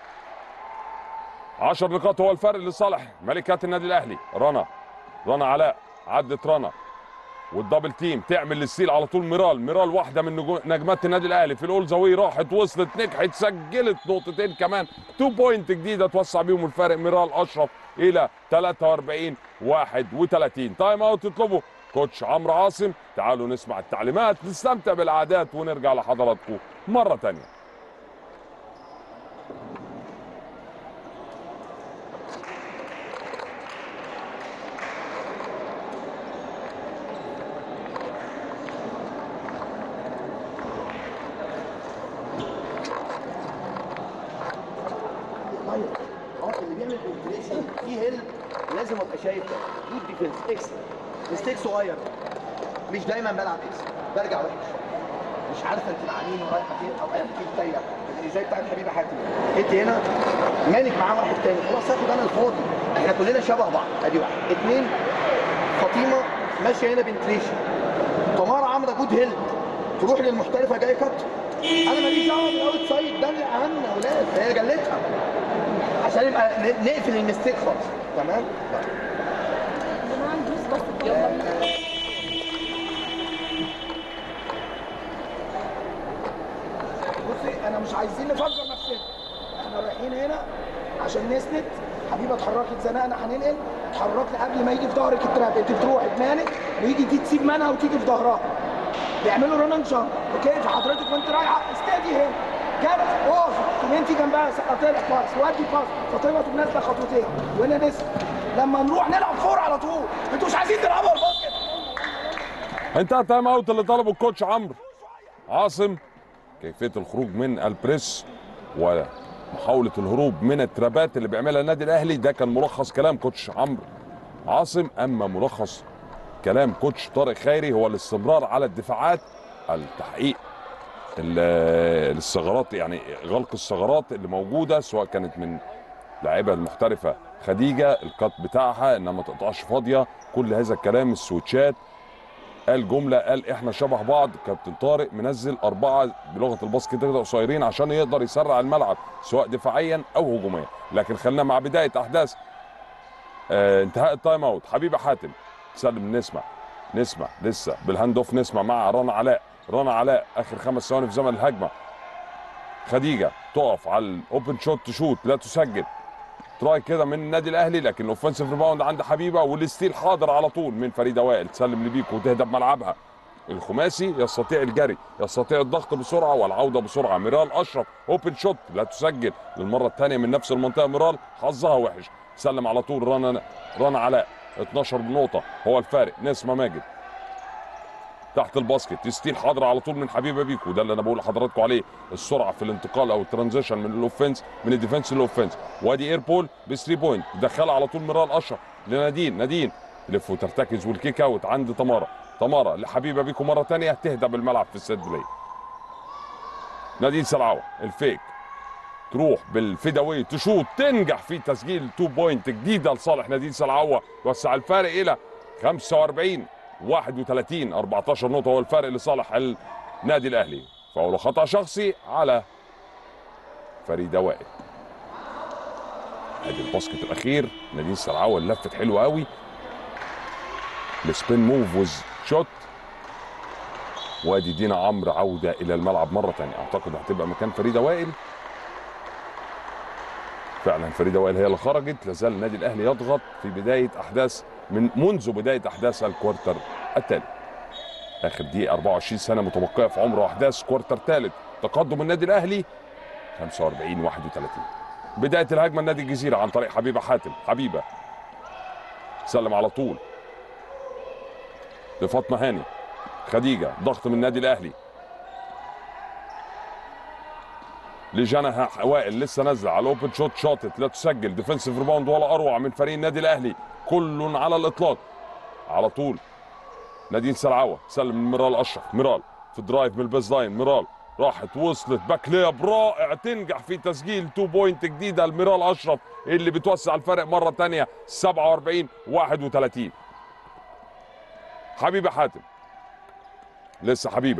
10 نقاط هو الفرق لصالح ملكات النادي الاهلي رنا رنا علاء عدت رنا والدبل تيم تعمل الستيل على طول ميرال ميرال واحده من نجو- نجمات النادي الاهلي في الاول زاويه راحت وصلت نجحت سجلت نقطتين كمان تو بوينت جديده توسع بيهم الفارق ميرال اشرف الى 43 31 تايم اوت تطلبه كوتش عمرو عاصم تعالوا نسمع التعليمات نستمتع بالعادات ونرجع لحضراتكم مره تانية طيب اه اللي بيعمل بنتريشن في هيل لازم ابقى شايف ده جود ديفنس اكس مستيك صغير مش دايما بلعب اكس برجع وحش مش عارفه انت مع مين ورايحه فين او انا كنت تايهه لكن ازاي بتاعت حبيبه حاتم انت هنا مالك معاه واحد تاني خلاص هاخد انا الفاضي احنا كلنا شبه بعض ادي واحد اتنين فاطمه ماشيه هنا بنتريشن تمارا عامله جود هيل تروح للمحترفه جاي كات انا ماليش دعوه بالاوت سايد ده اللي اهم يا ولاد هي جلتها عشان يبقى ن- نقفل المستيك خالص تمام جماعة ندوس بس يلا بينا بصي انا مش عايزين نفجر نفسنا احنا رايحين هنا عشان نسند حبيبه اتحركت زنقنا هننقل اتحركت قبل ما يجي في ظهرك التراب انت بتروح تمانك ويجي دي تسيب منها وتيجي في ظهرها بيعملوا رن جامب اوكي فحضرتك وانت رايحه استادي هنا جت اقف تقوم انت جنبها سقطت لك باص ودي باص فاطمه تقوم نازله خطوتين وهنا نسند لما نروح نلعب فور على طول انتوا مش عايزين تلعبوا الباسكت انتهى التايم اوت اللي طلبه الكوتش عمرو عاصم كيفيه الخروج من البريس ومحاوله الهروب من الترابات اللي بيعملها النادي الاهلي ده كان ملخص كلام كوتش عمرو عاصم اما ملخص كلام كوتش طارق خيري هو الاستمرار على الدفاعات التحقيق ال- الثغرات يعني غلق الثغرات اللي موجوده سواء كانت من لاعبها المحترفه خديجه الكات بتاعها انها ما تقطعش فاضيه كل هذا الكلام السويتشات قال جمله قال احنا شبه بعض كابتن طارق منزل اربعه بلغه الباسكت كده قصيرين عشان يقدر يسرع الملعب سواء دفاعيا او هجوميا لكن خلينا مع بدايه احداث آه انتهاء التايم اوت حبيبه حاتم تسلم نسمع نسمع لسه بالهاند اوف نسمع مع رنا علاء رنا علاء اخر خمس ثواني في زمن الهجمه خديجه تقف على الاوبن شوت تشوت لا تسجل تراي كده من النادي الاهلي لكن الاوفنسيف ريباوند عند حبيبه والستيل حاضر على طول من فريده وائل تسلم لبيكو وتهدى بملعبها الخماسي يستطيع الجري يستطيع الضغط بسرعه والعوده بسرعه ميرال اشرف اوبن شوت لا تسجل للمره الثانيه من نفس المنطقه ميرال حظها وحش سلم على طول رنا رنا علاء 12 نقطه هو الفارق نسمه ماجد تحت الباسكت يستيل حاضر على طول من حبيبه بيكو ده اللي انا بقول لحضراتكم عليه السرعه في الانتقال او الترانزيشن من الاوفنس من الديفنس للاوفنس وادي ايربول ب 3 بوينت دخلها على طول ميرال اشرف لنادين نادين لف وترتكز والكيك اوت عند تمارا تمارا لحبيبه بيكو مره ثانيه تهدى بالملعب في السيت بلاي نادين سلعوه الفيك تروح بالفيداوي تشوط تنجح في تسجيل 2 بوينت جديده لصالح نادين سلعوه توسع الفارق الى 45 31 14 نقطه هو الفارق لصالح النادي الاهلي فاول خطا شخصي على فريده وائل ادي الباسكت الاخير نادين سلعوه اللي لفت حلوه قوي السبين موف وز شوت وادي دينا عمرو عوده الى الملعب مره ثانيه اعتقد هتبقى مكان فريده وائل فعلا فريده وائل هي اللي خرجت لازال النادي الاهلي يضغط في بدايه احداث من منذ بدايه احداث الكوارتر الثالث اخر دقيقه 24 سنه متبقيه في عمر احداث كوارتر ثالث تقدم النادي الاهلي 45 31 بدايه الهجمه النادي الجزيره عن طريق حبيبه حاتم حبيبه سلم على طول لفاطمه هاني خديجه ضغط من النادي الاهلي لجنى وائل لسه نازله على الاوبن شوت شاطت لا تسجل ديفنسيف ريباوند ولا اروع من فريق النادي الاهلي كل على الاطلاق على طول نادين سلعوه سلم من ميرال اشرف ميرال في الدرايف من البيز لاين ميرال راحت وصلت باك لياب رائع تنجح في تسجيل 2 بوينت جديده لميرال اشرف اللي بتوسع الفرق مره ثانيه 47 31 حبيبه حاتم لسه حبيبه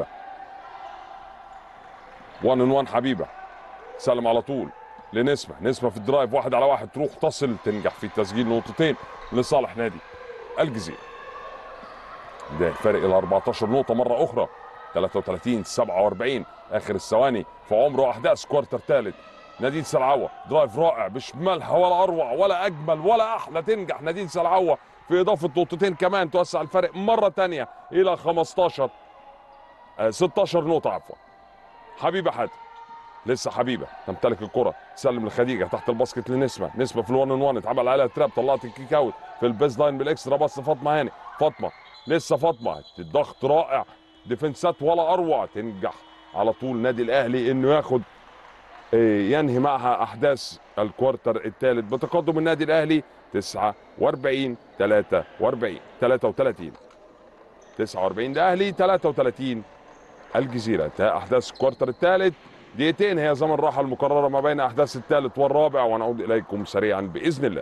1 ان 1 حبيبه سلم على طول لنسمه نسمه في الدرايف واحد على واحد تروح تصل تنجح في تسجيل نقطتين لصالح نادي الجزيره ده الفارق الى 14 نقطه مره اخرى 33 47 اخر الثواني في عمر احداث كوارتر ثالث نادين سلعوه درايف رائع بشمالها ولا اروع ولا اجمل ولا احلى تنجح نادين سلعوه في اضافه نقطتين كمان توسع الفرق مره ثانيه الى 15 آه 16 نقطه عفوا حبيبه حاتم لسه حبيبه تمتلك الكره تسلم لخديجه تحت الباسكت لنسمه نسمه في الوان ان وان اتعمل عليها تراب طلعت الكيك اوت في البيز لاين بالاكسترا بس فاطمه هاني فاطمه لسه فاطمه الضغط رائع ديفنسات ولا اروع تنجح على طول نادي الاهلي انه ياخد إيه، ينهي معها احداث الكوارتر الثالث بتقدم النادي الاهلي 49 43 33 49 الاهلي 33 الجزيره انتهى احداث الكوارتر الثالث دقيقتين هي زمن الراحه المقرره ما بين احداث الثالث والرابع ونعود اليكم سريعا باذن الله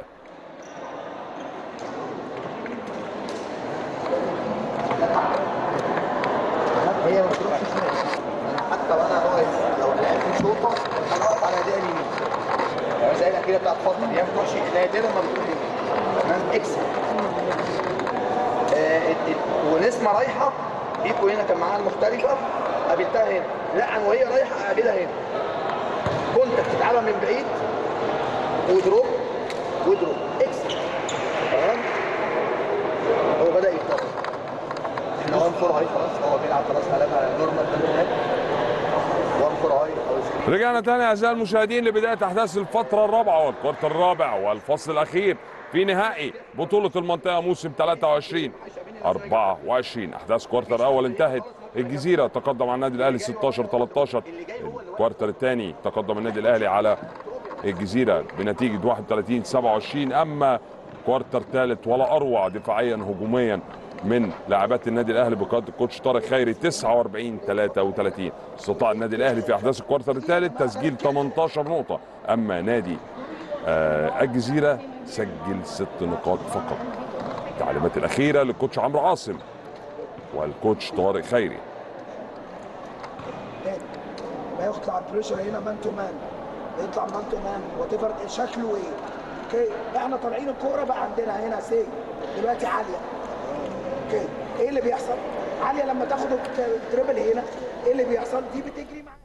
هي ما بتروحش شمال حتى وانا واقف لو لعبت شوطه انا واقف على ايديا اليمين يعني زي الاخيره بتاعت فاطمه هي ما بتروحش نادرا ما بتروح يمين تمام اكسب آه، ات- ات- ونسمه رايحه بيكو هنا كان معاها المختلفه قابلتها هنا لا انا وهي رايحه اقابلها هنا كنت بتتعبها من بعيد ودروب ودروب اكسب تمام هو بدا يتطور احنا وان فور هاي خلاص هو بيلعب خلاص قلبها على نورمال تمام وان فور هاي او سكرين رجعنا تاني اعزائي المشاهدين لبدايه احداث الفتره الرابعه والكوارتر الرابع والفصل الاخير في نهائي بطوله المنطقه موسم 23 24 احداث كوارتر الاول انتهت الجزيره تقدم على النادي الاهلي 16 13 الكوارتر الثاني تقدم النادي الاهلي على الجزيره بنتيجه 31 27 اما كوارتر ثالث ولا اروع دفاعيا هجوميا من لاعبات النادي الاهلي بقياده الكوتش طارق خيري 49 33 استطاع النادي الاهلي في احداث الكوارتر الثالث تسجيل 18 نقطه اما نادي آه الجزيره سجل ست نقاط فقط التعليمات الاخيره للكوتش عمرو عاصم والكوتش طارق خيري تاني ما يطلع البريشر هنا مان تو مان يطلع مان تو مان وات شكله ايه اوكي احنا طالعين الكوره بقى عندنا هنا سي دلوقتي عاليه اوكي ايه اللي بيحصل؟ عاليه لما تاخد التريبل هنا ايه اللي بيحصل؟ دي بتجري معاك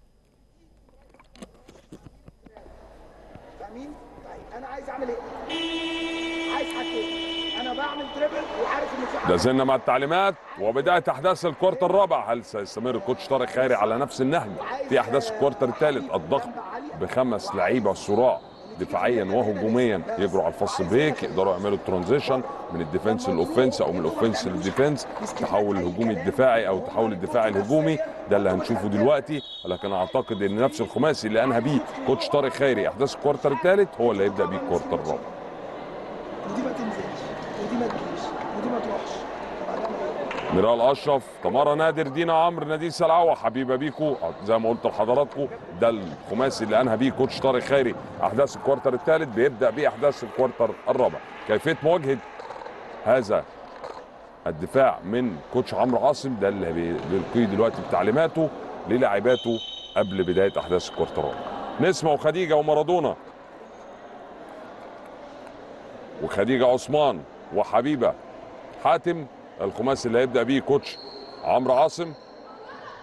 فاهمين؟ طيب انا عايز اعمل ايه؟ عايز حاجتين انا بعمل تريبل وعارف ان في حاجه لازلنا مع التعليمات وبدايه احداث الكوارتر الرابع هل سيستمر الكوتش طارق خيري على نفس النهج في احداث الكوارتر الثالث الضغط بخمس لعيبه صراع دفاعيا وهجوميا يجروا على الفاست بريك يقدروا يعملوا الترانزيشن من الديفنس للاوفنس او من الاوفنس للديفنس تحول الهجومي الدفاعي او تحول الدفاعي الهجومي ده اللي هنشوفه دلوقتي لكن اعتقد ان نفس الخماسي اللي انهى بيه كوتش طارق خيري احداث الكوارتر الثالث هو اللي هيبدا بيه الكوارتر الرابع ودي ما تنزلش ودي ما تجيش ودي ما تروحش طب هنعمل ايه؟ ميرال اشرف تمارا نادر دينا عمرو نادين سلعوه حبيبه بيكو زي ما قلت لحضراتكم ده الخماسي اللي انهى بيه كوتش طارق خيري احداث الكوارتر الثالث بيبدا بيه احداث الكوارتر الرابع كيفيه مواجهه هذا الدفاع من كوتش عمرو عاصم ده اللي بي- بيلقيه دلوقتي بتعليماته للاعباته قبل بدايه احداث الكوارتر الرابع نسمه وخديجه ومارادونا وخديجه عثمان وحبيبه حاتم الخماسي اللي هيبدا بيه كوتش عمرو عاصم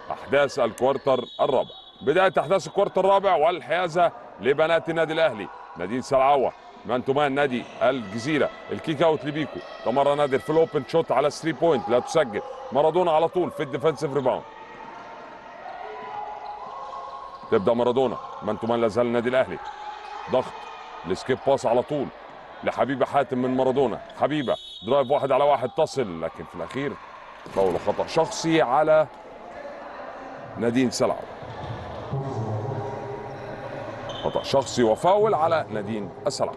احداث الكوارتر الرابع بدايه احداث الكوارتر الرابع والحيازه لبنات النادي الاهلي نادين سلعوه مان تو مان نادي الجزيره الكيك اوت لبيكو تمر نادر في الاوبن شوت على 3 بوينت لا تسجل مارادونا على طول في الديفensive ريباوند تبدا مارادونا مان تو مان لا زال النادي الاهلي ضغط السكيب باس على طول لحبيبه حاتم من مارادونا حبيبه درايف واحد على واحد تصل لكن في الاخير فاول خطا شخصي على نادين سلعو خطا شخصي وفاول على نادين السلعو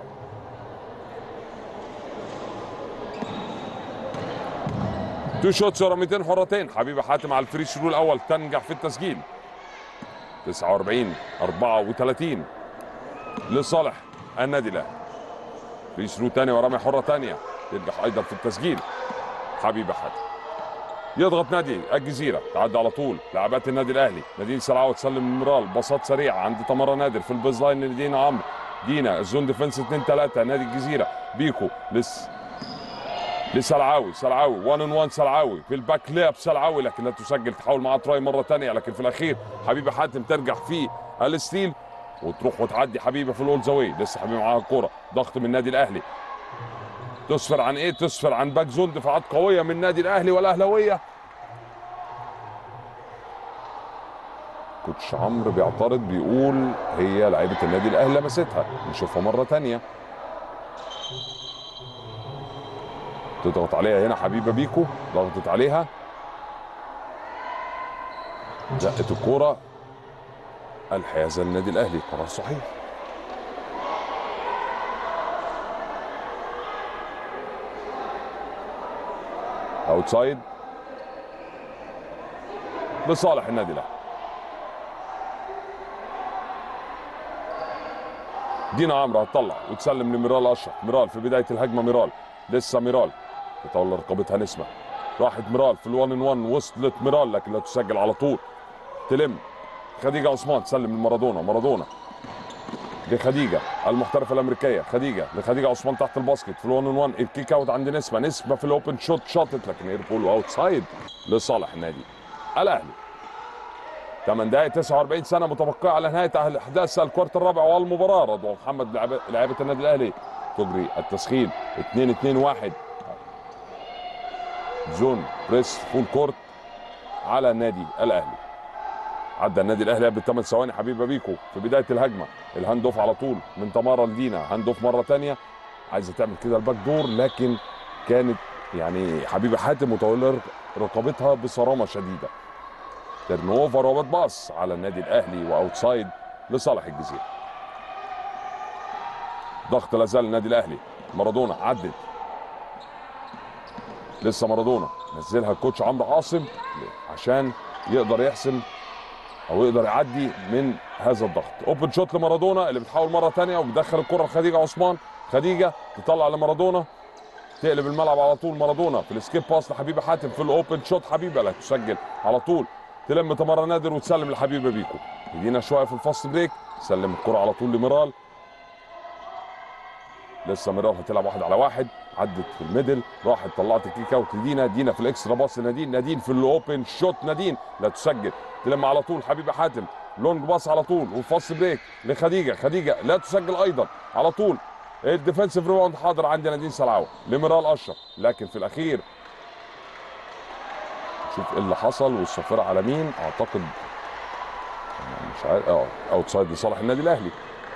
تو شوتس رميتين حرتين حبيبه حاتم على الفري ثرو الاول تنجح في التسجيل 49 34 لصالح النادي الاهلي فري ثرو ثاني ورمي حره ثانيه ينجح ايضا في التسجيل حبيبه حاتم يضغط نادي الجزيره تعدي على طول لاعبات النادي الاهلي نادين سلعوه تسلم مرال باصات سريعه عند تمارا نادر في البيز لاين لدينا عمرو دينا الزون ديفنس 2 3 نادي الجزيره بيكو لس لسلعاوي سلعاوي 1 ان 1 سلعاوي في الباك لاب سلعاوي لكن لا تسجل تحاول معاه تراي مره ثانيه لكن في الاخير حبيبه حاتم ترجع في الستيل وتروح وتعدي حبيبه في الاول زاويه لسه حبيبه معاها الكوره ضغط من النادي الاهلي تسفر عن ايه تسفر عن باك زون دفاعات قويه من النادي الاهلي والاهلاويه كوتش عمرو بيعترض بيقول هي لعيبه النادي الاهلي لمستها نشوفها مره ثانيه تضغط عليها هنا حبيبه بيكو ضغطت عليها زقت الكوره الحيازه للنادي الاهلي قرار صحيح اوتسايد لصالح النادي الاهلي دينا عمرو هتطلع وتسلم لميرال اشرف ميرال في بدايه الهجمه ميرال لسه ميرال تطول رقبتها نسمه راحت ميرال في الوان ان وان وصلت ميرال لكن لا تسجل على طول تلم خديجه عثمان تسلم لمارادونا مارادونا لخديجه المحترفه الامريكيه خديجه لخديجه عثمان تحت الباسكت في الوان ان وان الكيك اوت عند نسمه نسمه في الاوبن شوت شاطت لكن اير بول اوت سايد لصالح النادي الاهلي 8 دقائق 49 سنه متبقيه على نهايه احداث الكوارت الرابع والمباراه رضوى محمد لعب- لاعبه النادي الاهلي تجري التسخين 2 2 1 زون بريس فول كورت على النادي الاهلي عدى النادي الاهلي قبل 8 ثواني حبيبه بيكو في بدايه الهجمه الهاند اوف على طول من تمارا لدينا هاند اوف مره ثانيه عايزه تعمل كده الباك دور لكن كانت يعني حبيبه حاتم متوليه رقبتها بصرامه شديده تيرن اوفر وبتباص على النادي الاهلي واوتسايد لصالح الجزيره ضغط لا زال النادي الاهلي مارادونا عدت لسه مارادونا نزلها الكوتش عمرو عاصم عشان يقدر يحسم او يقدر يعدي من هذا الضغط اوبن شوت لمارادونا اللي بتحاول مره ثانيه وبتدخل الكره لخديجه عثمان خديجه تطلع لمارادونا تقلب الملعب على طول مارادونا في السكيب باس لحبيبه حاتم في الاوبن شوت حبيبه لا تسجل على طول تلم تمارا نادر وتسلم لحبيبه بيكو يدينا شويه في الفاست بريك سلم الكره على طول لميرال لسه ميرال هتلعب واحد على واحد عدت في الميدل راحت طلعت الكيك اوت لدينا دينا في الاكسترا باص لنادين نادين في الاوبن شوت نادين لا تسجل تلم على طول حبيبه حاتم لونج باص على طول والفاست بريك لخديجه خديجه لا تسجل ايضا على طول الديفensive ريباوند حاضر عند نادين سلعوه لميرال اشرف لكن في الاخير شوف ايه اللي حصل والصفيره على مين اعتقد مش عارف اه اوتسايد لصالح النادي الاهلي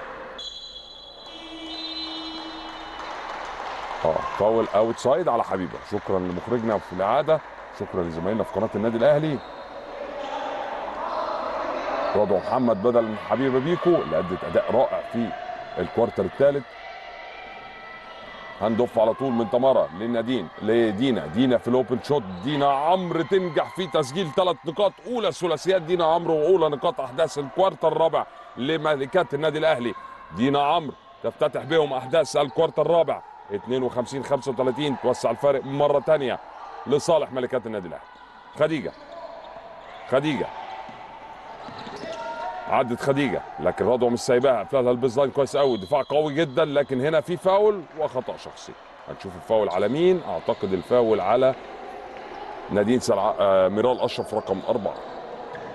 اه فاول اوتسايد على حبيبه شكرا لمخرجنا في الاعاده شكرا لزمايلنا في قناه النادي الاهلي رضوى محمد بدل من حبيبه بيكو اللي ادت اداء رائع في الكوارتر الثالث هاند اوف على طول من تمارا لنادين لدينا دينا في الاوبن شوت دينا عمرو تنجح في تسجيل ثلاث نقاط اولى ثلاثيات دينا عمرو واولى نقاط احداث الكوارتر الرابع لملكات النادي الاهلي دينا عمرو تفتتح بهم احداث الكوارتر الرابع 52 35 توسع الفارق مره ثانيه لصالح ملكات النادي الاهلي خديجه خديجه عدت خديجه لكن رضوى مش سايباها قفلها البيز لاين كويس قوي دفاع قوي جدا لكن هنا في فاول وخطا شخصي هنشوف الفاول على مين اعتقد الفاول على نادين سلع... آه ميرال اشرف رقم اربعه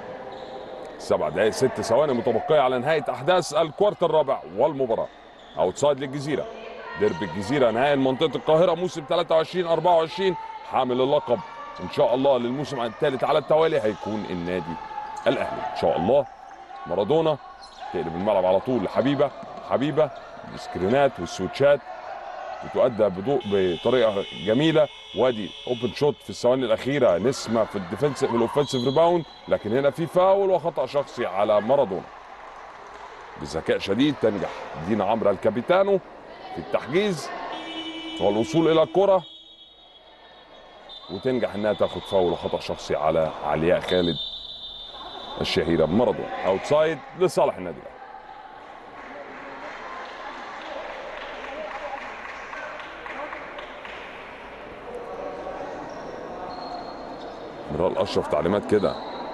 سبع دقائق ست ثواني متبقيه على نهايه احداث الكوارت الرابع والمباراه اوتسايد للجزيره ديربي الجزيره نهائي منطقه القاهره موسم 23 24 حامل اللقب ان شاء الله للموسم الثالث على التوالي هيكون النادي الاهلي ان شاء الله مارادونا تقلب الملعب على طول لحبيبه حبيبه السكرينات والسويتشات بتؤدى بضوء بطريقه جميله وادي اوبن شوت في الثواني الاخيره نسمه في الديفنسيف في الاوفنسيف ريباوند لكن هنا في فاول وخطا شخصي على مارادونا بذكاء شديد تنجح دينا عمرو الكابيتانو في التحجيز والوصول الى الكره وتنجح انها تاخد فاول وخطا شخصي على علياء خالد الشهيره بمارادونا اوتسايد لصالح النادي الاهلي مرال اشرف تعليمات كده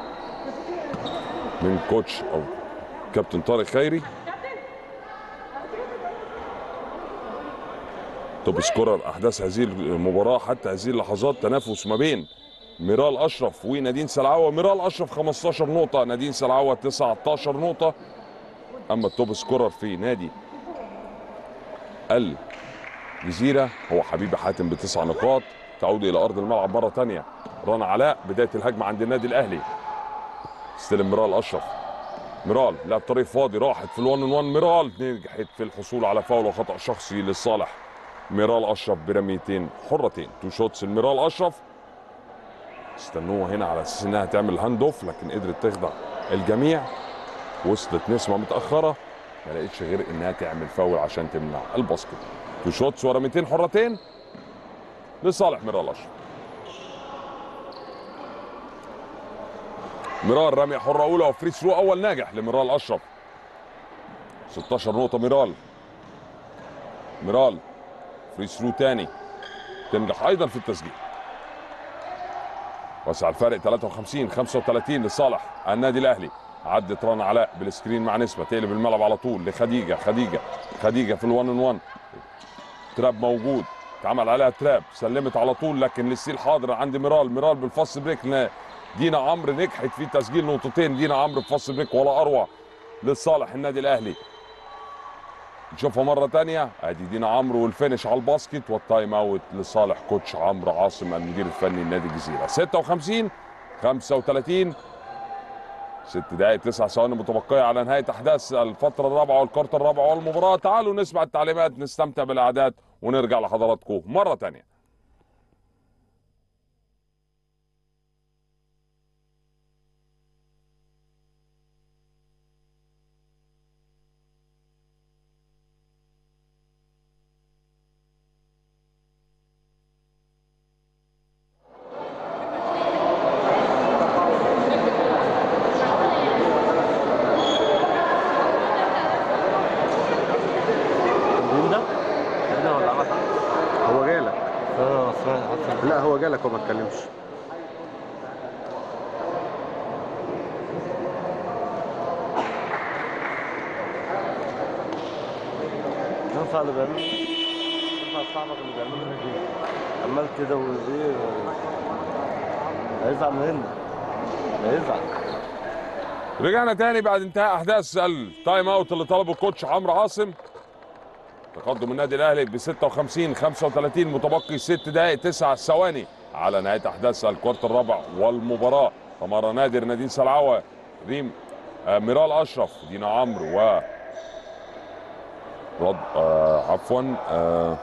من كوتش او كابتن طارق خيري توب سكورر احداث هذه المباراه حتى هذه اللحظات تنافس ما بين ميرال اشرف ونادين سلعوه ميرال اشرف 15 نقطه نادين سلعوه 19 نقطه اما التوب سكورر في نادي الجزيره هو حبيبي حاتم بتسع نقاط تعود الى ارض الملعب مره ثانيه رنا علاء بدايه الهجمه عند النادي الاهلي استلم ميرال اشرف ميرال لعب طريق فاضي راحت في الوان 1 ميرال نجحت في الحصول على فاول وخطا شخصي لصالح ميرال اشرف برميتين حرتين تو شوتس الميرال اشرف استنوها هنا على اساس انها تعمل هاند اوف لكن قدرت تخدع الجميع وصلت نسمه متاخره ما لقيتش غير انها تعمل فاول عشان تمنع الباسكت تو شوتس ورميتين حرتين لصالح ميرال اشرف ميرال رمية حرة أولى وفري ثرو أول ناجح لميرال أشرف 16 نقطة ميرال ميرال فري ثرو تاني تنجح أيضا في التسجيل وسع الفارق 53 35 لصالح النادي الأهلي عدت رنا علاء بالسكرين مع نسبة تقلب الملعب على طول لخديجة خديجة خديجة في الوان ان وان تراب موجود اتعمل عليها تراب سلمت على طول لكن للسيل حاضر عند ميرال ميرال بالفاست بريك لا دينا عمرو نجحت في تسجيل نقطتين دينا عمرو بفاست بريك ولا اروع لصالح النادي الاهلي نشوفها مره تانية ادي دينا عمرو والفينش على الباسكت والتايم اوت لصالح كوتش عمرو عاصم المدير الفني لنادي الجزيره 56 35 ست دقائق تسع ثواني متبقية على نهاية أحداث الفترة الرابعة والكارت الرابع والمباراة تعالوا نسمع التعليمات نستمتع بالأعداد ونرجع لحضراتكم مرة تانية الجون ده كده ولا عمل هو جالك اه سمعت حتى لا هو جالك وما اتكلمش ينفع اللي بيعمله ينفع صاحبك اللي بيعمله ده كده عمال كده وايه هيزعل منك هيزعل رجعنا تاني بعد انتهاء احداث التايم اوت اللي طلبه الكوتش عمرو عاصم تقدم النادي الاهلي ب 56 35 متبقي 6 دقائق 9 ثواني على نهايه احداث الكوارت الرابع والمباراه تمارا نادر نادين سلعوه ريم آه ميرال اشرف دينا عمرو و رض آه عفوا آه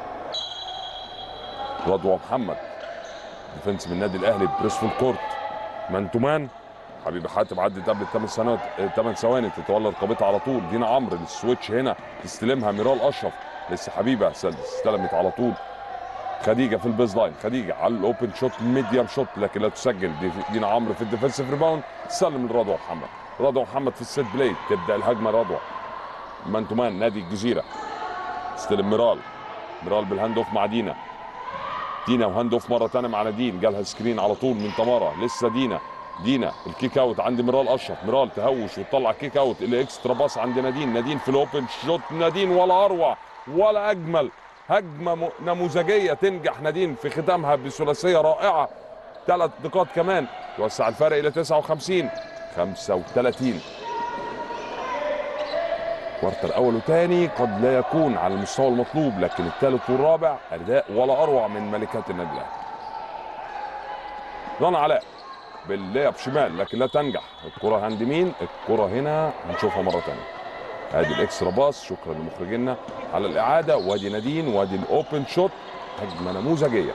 رضوى محمد ديفنس من النادي الاهلي بريسفول كورت مان تو مان حبيبي حاتم عدت قبل الثمان سنوات ثمان ثواني تتولى رقابتها على طول دينا عمرو السويتش هنا تستلمها ميرال اشرف لسه حبيبه سل- استلمت على طول خديجه في البيز لاين خديجه على الاوبن شوت ميديم شوت لكن لا تسجل دي- دينا عمرو في الديفنسيف ريباوند تسلم لرضوى محمد رضوى محمد في السيت بلاي تبدا الهجمه رضوى مان تو مان نادي الجزيره تستلم ميرال ميرال بالهاند اوف مع دينا دينا وهاند اوف مره ثانيه مع نادين جالها سكرين على طول من تمارا لسه دينا دينا الكيك اوت عند ميرال اشرف ميرال تهوش وتطلع كيك اوت الاكسترا باص عند نادين نادين في الاوبن شوت نادين ولا اروع ولا اجمل هجمه م- نموذجيه تنجح نادين في ختامها بثلاثيه رائعه ثلاث نقاط كمان يوسع الفرق الى 59 35 كوارتر اول وثاني قد لا يكون على المستوى المطلوب لكن الثالث والرابع اداء ولا اروع من ملكات النادي الاهلي رنا علاء باللعب شمال لكن لا تنجح الكره عند مين الكره هنا هنشوفها مره ثانيه ادي الاكسترا باص شكرا لمخرجينا على الاعاده وادي نادين وادي الاوبن شوت هجمه نموذجيه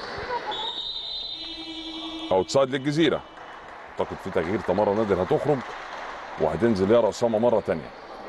اوتسايد للجزيره اعتقد في تغيير تمارا نادر هتخرج وهتنزل يارا اسامه مره ثانيه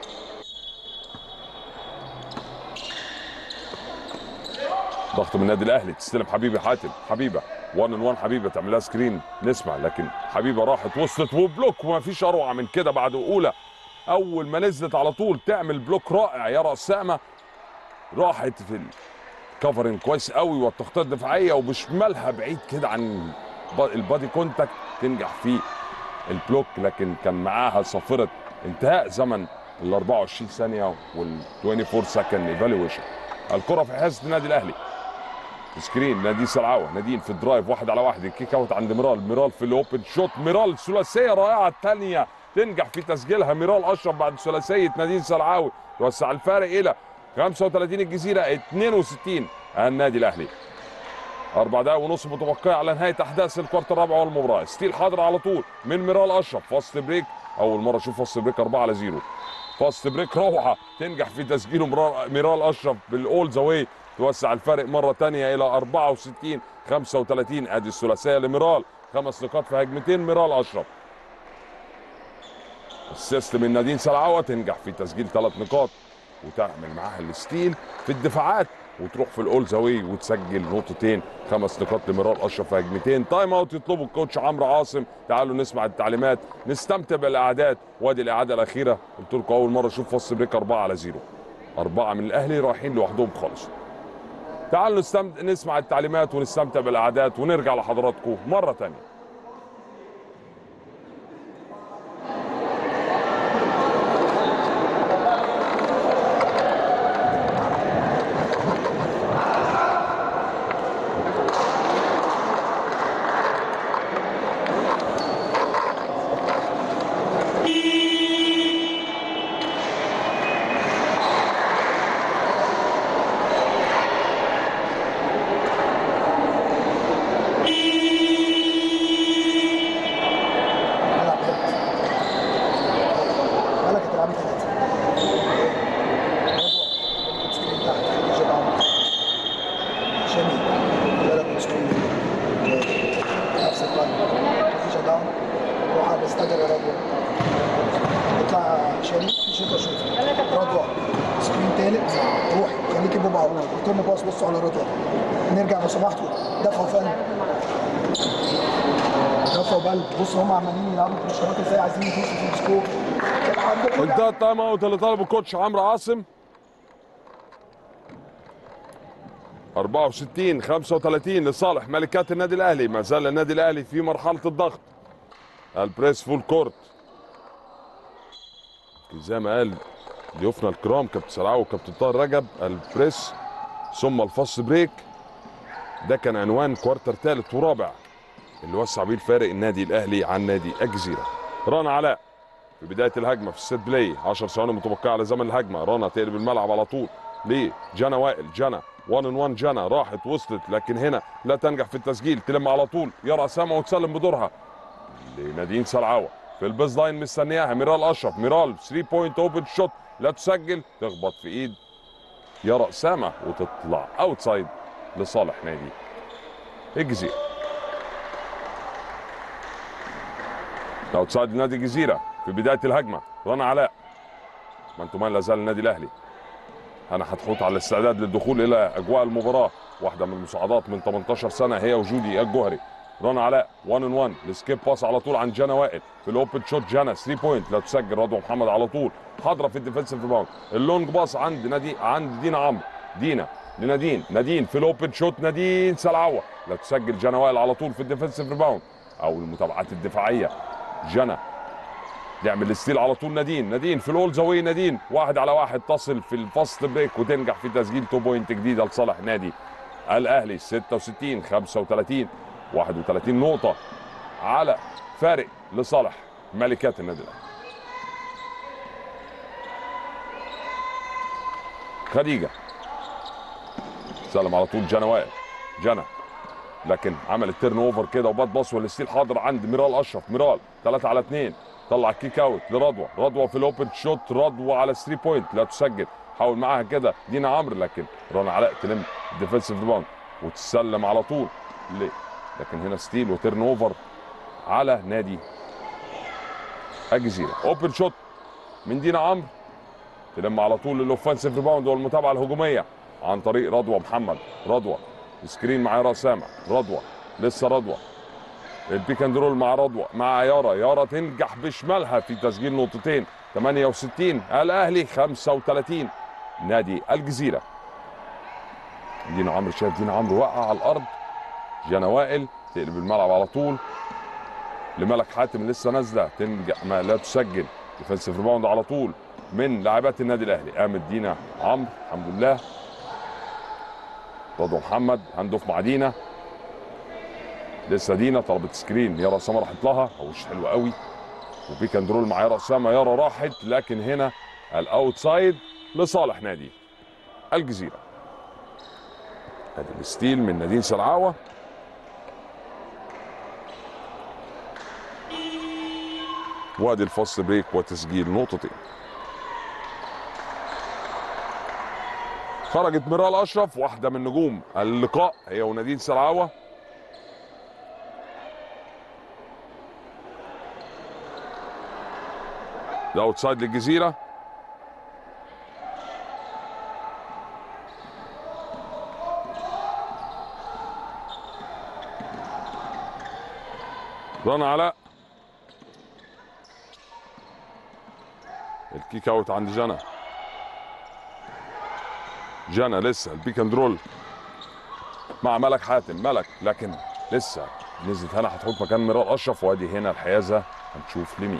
ضغط من النادي الاهلي تستلم حبيبي حاتم حبيبه 1 ان 1 حبيبه تعمل لها سكرين نسمع لكن حبيبه راحت وصلت وبلوك وما فيش اروع من كده بعد اولى اول ما نزلت على طول تعمل بلوك رائع يرى اسامه راحت في الكفرنج كويس قوي والتغطيه الدفاعيه وبشمالها بعيد كده عن ب- البادي كونتاكت تنجح في البلوك لكن كان معاها صافره انتهاء زمن ال 24 ثانيه وال 24 سكند ايفالويشن الكره في حراسه النادي الاهلي سكرين نادي سلعوه نادين في الدرايف واحد على واحد الكيك اوت عند ميرال ميرال في الاوبن شوت ميرال ثلاثيه رائعه الثانيه تنجح في تسجيلها ميرال اشرف بعد ثلاثيه نادين سلعاوي يوسع الفارق الى 35 الجزيره 62 النادي الاهلي أربع دقايق ونص متبقية على نهاية أحداث الكوارت الرابع والمباراة ستيل حاضر على طول من ميرال أشرف فاست بريك أول مرة أشوف فاست بريك 4 على 0 فاست بريك روعة تنجح في تسجيله مرا- ميرال أشرف بالأول ذا واي توسع الفارق مرة تانية إلى 64 35 أدي الثلاثية لميرال خمس نقاط في هجمتين ميرال أشرف السيستم من نادين سلعوة تنجح في تسجيل ثلاث نقاط وتعمل معاها الستيل في الدفاعات وتروح في الاول زاوي وتسجل نقطتين خمس نقاط لميرال اشرف في هجمتين تايم اوت يطلبه الكوتش عمرو عاصم تعالوا نسمع التعليمات نستمتع بالاعداد وادي الاعاده الاخيره قلت لكم اول مره اشوف فاست بريك 4 على 0 اربعه من الاهلي رايحين لوحدهم خالص تعالوا نستمتع نسمع التعليمات ونستمتع بالاعداد ونرجع لحضراتكم مره ثانيه العب هيد بالك تلعبي ثلاثة سكرين تحت خلي جد عمر شامي بالك مسؤول نفس الطريقة خلي جد عمر روح على الاستاجر يا رضوى اطلع شامي في شوطة شوطة رضوى سكرين تالت روحي خليكي بابا عمر ريتيرن باص بصوا على رضوى نرجع لو سمحتوا دفعوا فن رفعوا بال بص هم عمالين يلعبوا بريشرات ازاي عايزين يدوسوا في السكور الحمد لله انتهى التايم اوت اللي طلبه الكوتش عمرو عاصم 64 35 لصالح ملكات النادي الاهلي ما زال النادي الاهلي في مرحله الضغط البريس فول كورت زي ما قال ضيوفنا الكرام كابتن سلعاوي وكابتن طاهر رجب البريس ثم الفاست بريك ده كان عنوان كوارتر ثالث ورابع اللي وسع بيه الفارق النادي الاهلي عن نادي الجزيره رنا علاء في بدايه الهجمه في السيت بلاي 10 ثواني متبقيه على زمن الهجمه رنا تقلب الملعب على طول ليه جانا وائل جانا 1 ان 1 جانا راحت وصلت لكن هنا لا تنجح في التسجيل تلم على طول يرى اسامه وتسلم بدورها لنادين سلعاوه في البيز لاين مستنياها ميرال اشرف ميرال 3 بوينت اوبن شوت لا تسجل تخبط في ايد يرى اسامه وتطلع اوتسايد لصالح نادي الجزيره اوتسايد نادي الجزيره في بدايه الهجمه رنا علاء ما انتم لا زال النادي الاهلي انا هتحط على الاستعداد للدخول الى اجواء المباراه واحده من المساعدات من 18 سنه هي وجودي الجوهري رنا علاء 1 ان 1 السكيب باس على طول عند جانا وائل في الاوبن شوت جانا 3 بوينت لا تسجل رضوى محمد على طول حاضره في الديفنسيف ريباوند اللونج باس عند نادي عند دينا عمرو دينا لنادين نادين في الاوبن شوت نادين سلعوه لا تسجل جانا وائل على طول في الديفنسيف ريباوند او المتابعات الدفاعيه جانا يعمل الستيل على طول نادين نادين في الاول زاويه نادين واحد على واحد تصل في الفاست بريك وتنجح في تسجيل تو بوينت جديده لصالح نادي الاهلي 66 35 31 نقطه على فارق لصالح ملكات النادي الاهلي خديجه سلم على طول جنى وائل جنى لكن عمل تيرن اوفر كده وبات باص والستيل حاضر عند ميرال اشرف ميرال 3 على 2 طلع كيك اوت لرضوى رضوى في الاوبن شوت رضوى على 3 بوينت لا تسجل حاول معاها كده دينا عمرو لكن رنا علاء تلم ديفensive ريباوند وتسلم على طول ليه لكن هنا ستيل وتيرن اوفر على نادي الجزيره اوبن شوت من دينا عمرو تلم على طول الاوفنسيف ريباوند والمتابعه الهجوميه عن طريق رضوى محمد رضوى سكرين مع يارا سامع رضوى لسه رضوى البيك اند رول مع رضوى مع يارا يارا تنجح بشمالها في تسجيل نقطتين 68 الاهلي 35 نادي الجزيره دينا عمرو شايف دينا عمرو وقع على الارض جانا وائل تقلب الملعب على طول لملك حاتم لسه نازله تنجح ما لا تسجل ديفensive ريباوند على طول من لاعبات النادي الاهلي قامت دينا عمرو الحمد لله رضوى محمد هاند اوف مع دينا لسه دينا طلبت سكرين يارا اسامه راحت لها هوش حلو قوي وبيك اند رول مع يارا اسامه يارا راحت لكن هنا الاوتسايد لصالح نادي الجزيره ادي الستيل من نادين سلعاوه وادي الفاست بريك وتسجيل نقطتين خرجت ميرال اشرف واحده من نجوم اللقاء هي ونادين سلعاوه ده اوتسايد للجزيره رنا علاء الكيك اوت عند جنى جنى لسه البيك اند رول مع ملك حاتم ملك لكن لسه نزلت هنا هتحط مكان ميرال اشرف وادي هنا الحيازه هنشوف لمين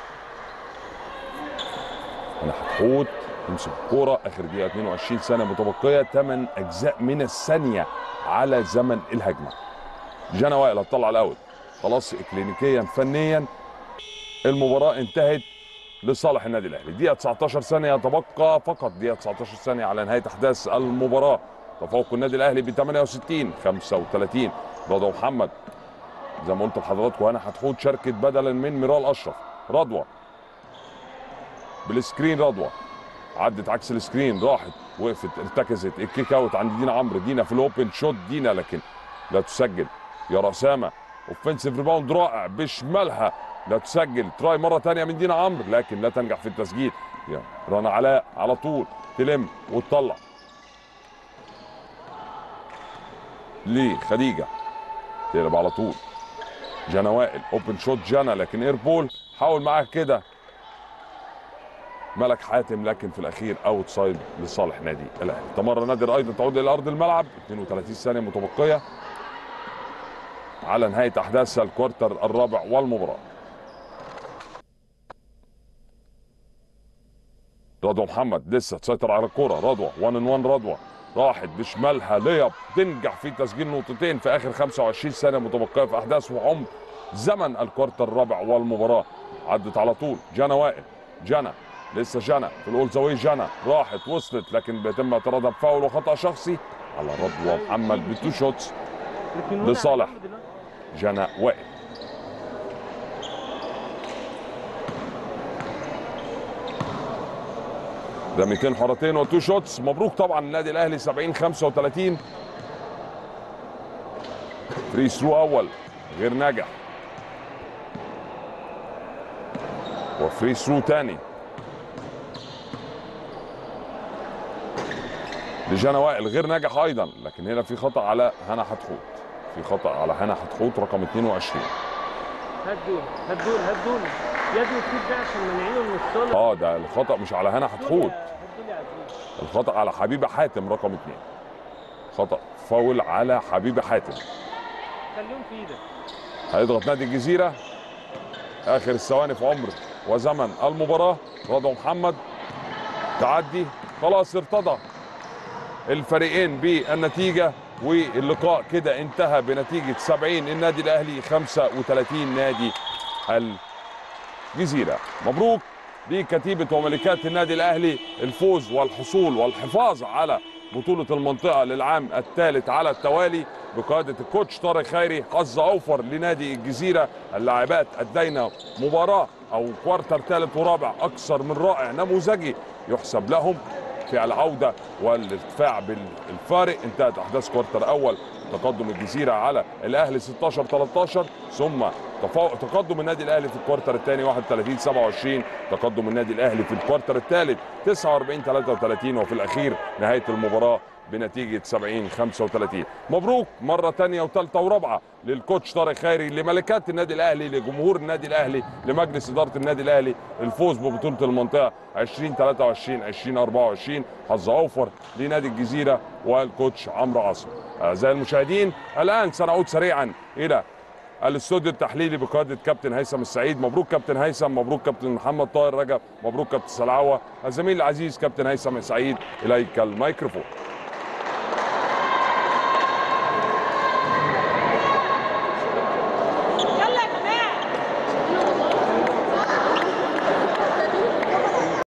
هنا هتحوط تمسك الكوره اخر دقيقه 22 ثانيه متبقيه 8 اجزاء من الثانيه على زمن الهجمه جانا وائل هتطلع الاول خلاص اكلينيكيا فنيا المباراه انتهت لصالح النادي الاهلي دقيقه 19 ثانيه يتبقى فقط دقيقه 19 ثانيه على نهايه احداث المباراه تفوق النادي الاهلي ب 68 35 رضوى محمد زي ما قلت لحضراتكم هنا هتحوط شاركت بدلا من ميرال اشرف رضوى بالسكرين رضوى عدت عكس السكرين راحت وقفت ارتكزت الكيك اوت عند دينا عمرو دينا في الاوبن شوت دينا لكن لا تسجل يا رسامه اوفنسيف ريباوند رائع بشمالها لا تسجل تراي مره ثانيه من دينا عمرو لكن لا تنجح في التسجيل يا رنا علاء على طول تلم وتطلع ليه خديجه تقلب على طول جانا وائل اوبن شوت جانا لكن اير بول حاول معاه كده ملك حاتم لكن في الاخير اوت سايد لصالح نادي الاهلي تمر نادر ايضا تعود الى ارض الملعب 32 ثانيه متبقيه على نهايه احداث الكوارتر الرابع والمباراه رضوى محمد لسه تسيطر على الكرة رضوى 1 ان 1 رضوى راحت بشمالها لياب تنجح في تسجيل نقطتين في اخر 25 ثانيه متبقيه في احداث وعمر زمن الكوارتر الرابع والمباراه عدت على طول جانا وائل جانا لسه جانا في الاول زاويه جانا راحت وصلت لكن بيتم اعتراضها بفاول وخطا شخصي على رضوى محمد بتو شوتس لصالح جانا وائل ده 200 حرتين وتو شوتس مبروك طبعا النادي الاهلي 70 35 فري ثرو اول غير ناجح وفري ثرو تاني لجانا وائل غير ناجح ايضا لكن هنا في خطا على هنا حتحوت في خطا على هنا حتحوت رقم 22 هات دول هات دول هات دول يا ابني الكيك ده عشان مانعينه من الصاله اه ده الخطا مش على هنا حتحوت هات دول يا عزيز الخطا على حبيبه حاتم رقم 2 خطا فاول على حبيبه حاتم خليهم في ايدك هيضغط نادي الجزيرة آخر الثواني في عمر وزمن المباراة رضا محمد تعدي خلاص ارتضى الفريقين بالنتيجة واللقاء كده انتهى بنتيجة 70 النادي الأهلي 35 نادي جزيره مبروك لكتيبه وملكات النادي الاهلي الفوز والحصول والحفاظ على بطولة المنطقة للعام الثالث على التوالي بقيادة الكوتش طارق خيري حظ أوفر لنادي الجزيرة اللاعبات أدينا مباراة أو كوارتر ثالث ورابع أكثر من رائع نموذجي يحسب لهم في العودة والارتفاع بالفارق انتهت أحداث كوارتر أول تقدم الجزيرة على الأهلي 16 13 ثم تفوق تقدم النادي الاهلي في الكوارتر الثاني 31 27 تقدم النادي الاهلي في الكوارتر الثالث 49 33 وفي الاخير نهايه المباراه بنتيجه 70 35 مبروك مره ثانيه وثالثه ورابعه للكوتش طارق خيري لملكات النادي الاهلي لجمهور النادي الاهلي لمجلس اداره النادي الاهلي الفوز ببطوله المنطقه 20 23 20 24 حظ اوفر لنادي الجزيره والكوتش عمرو عاصم اعزائي المشاهدين الان سنعود سريعا الى الاستوديو التحليلي بقياده كابتن هيثم السعيد مبروك كابتن هيثم مبروك كابتن محمد طاهر رجب مبروك كابتن سلعوه الزميل العزيز كابتن هيثم السعيد اليك الميكروفون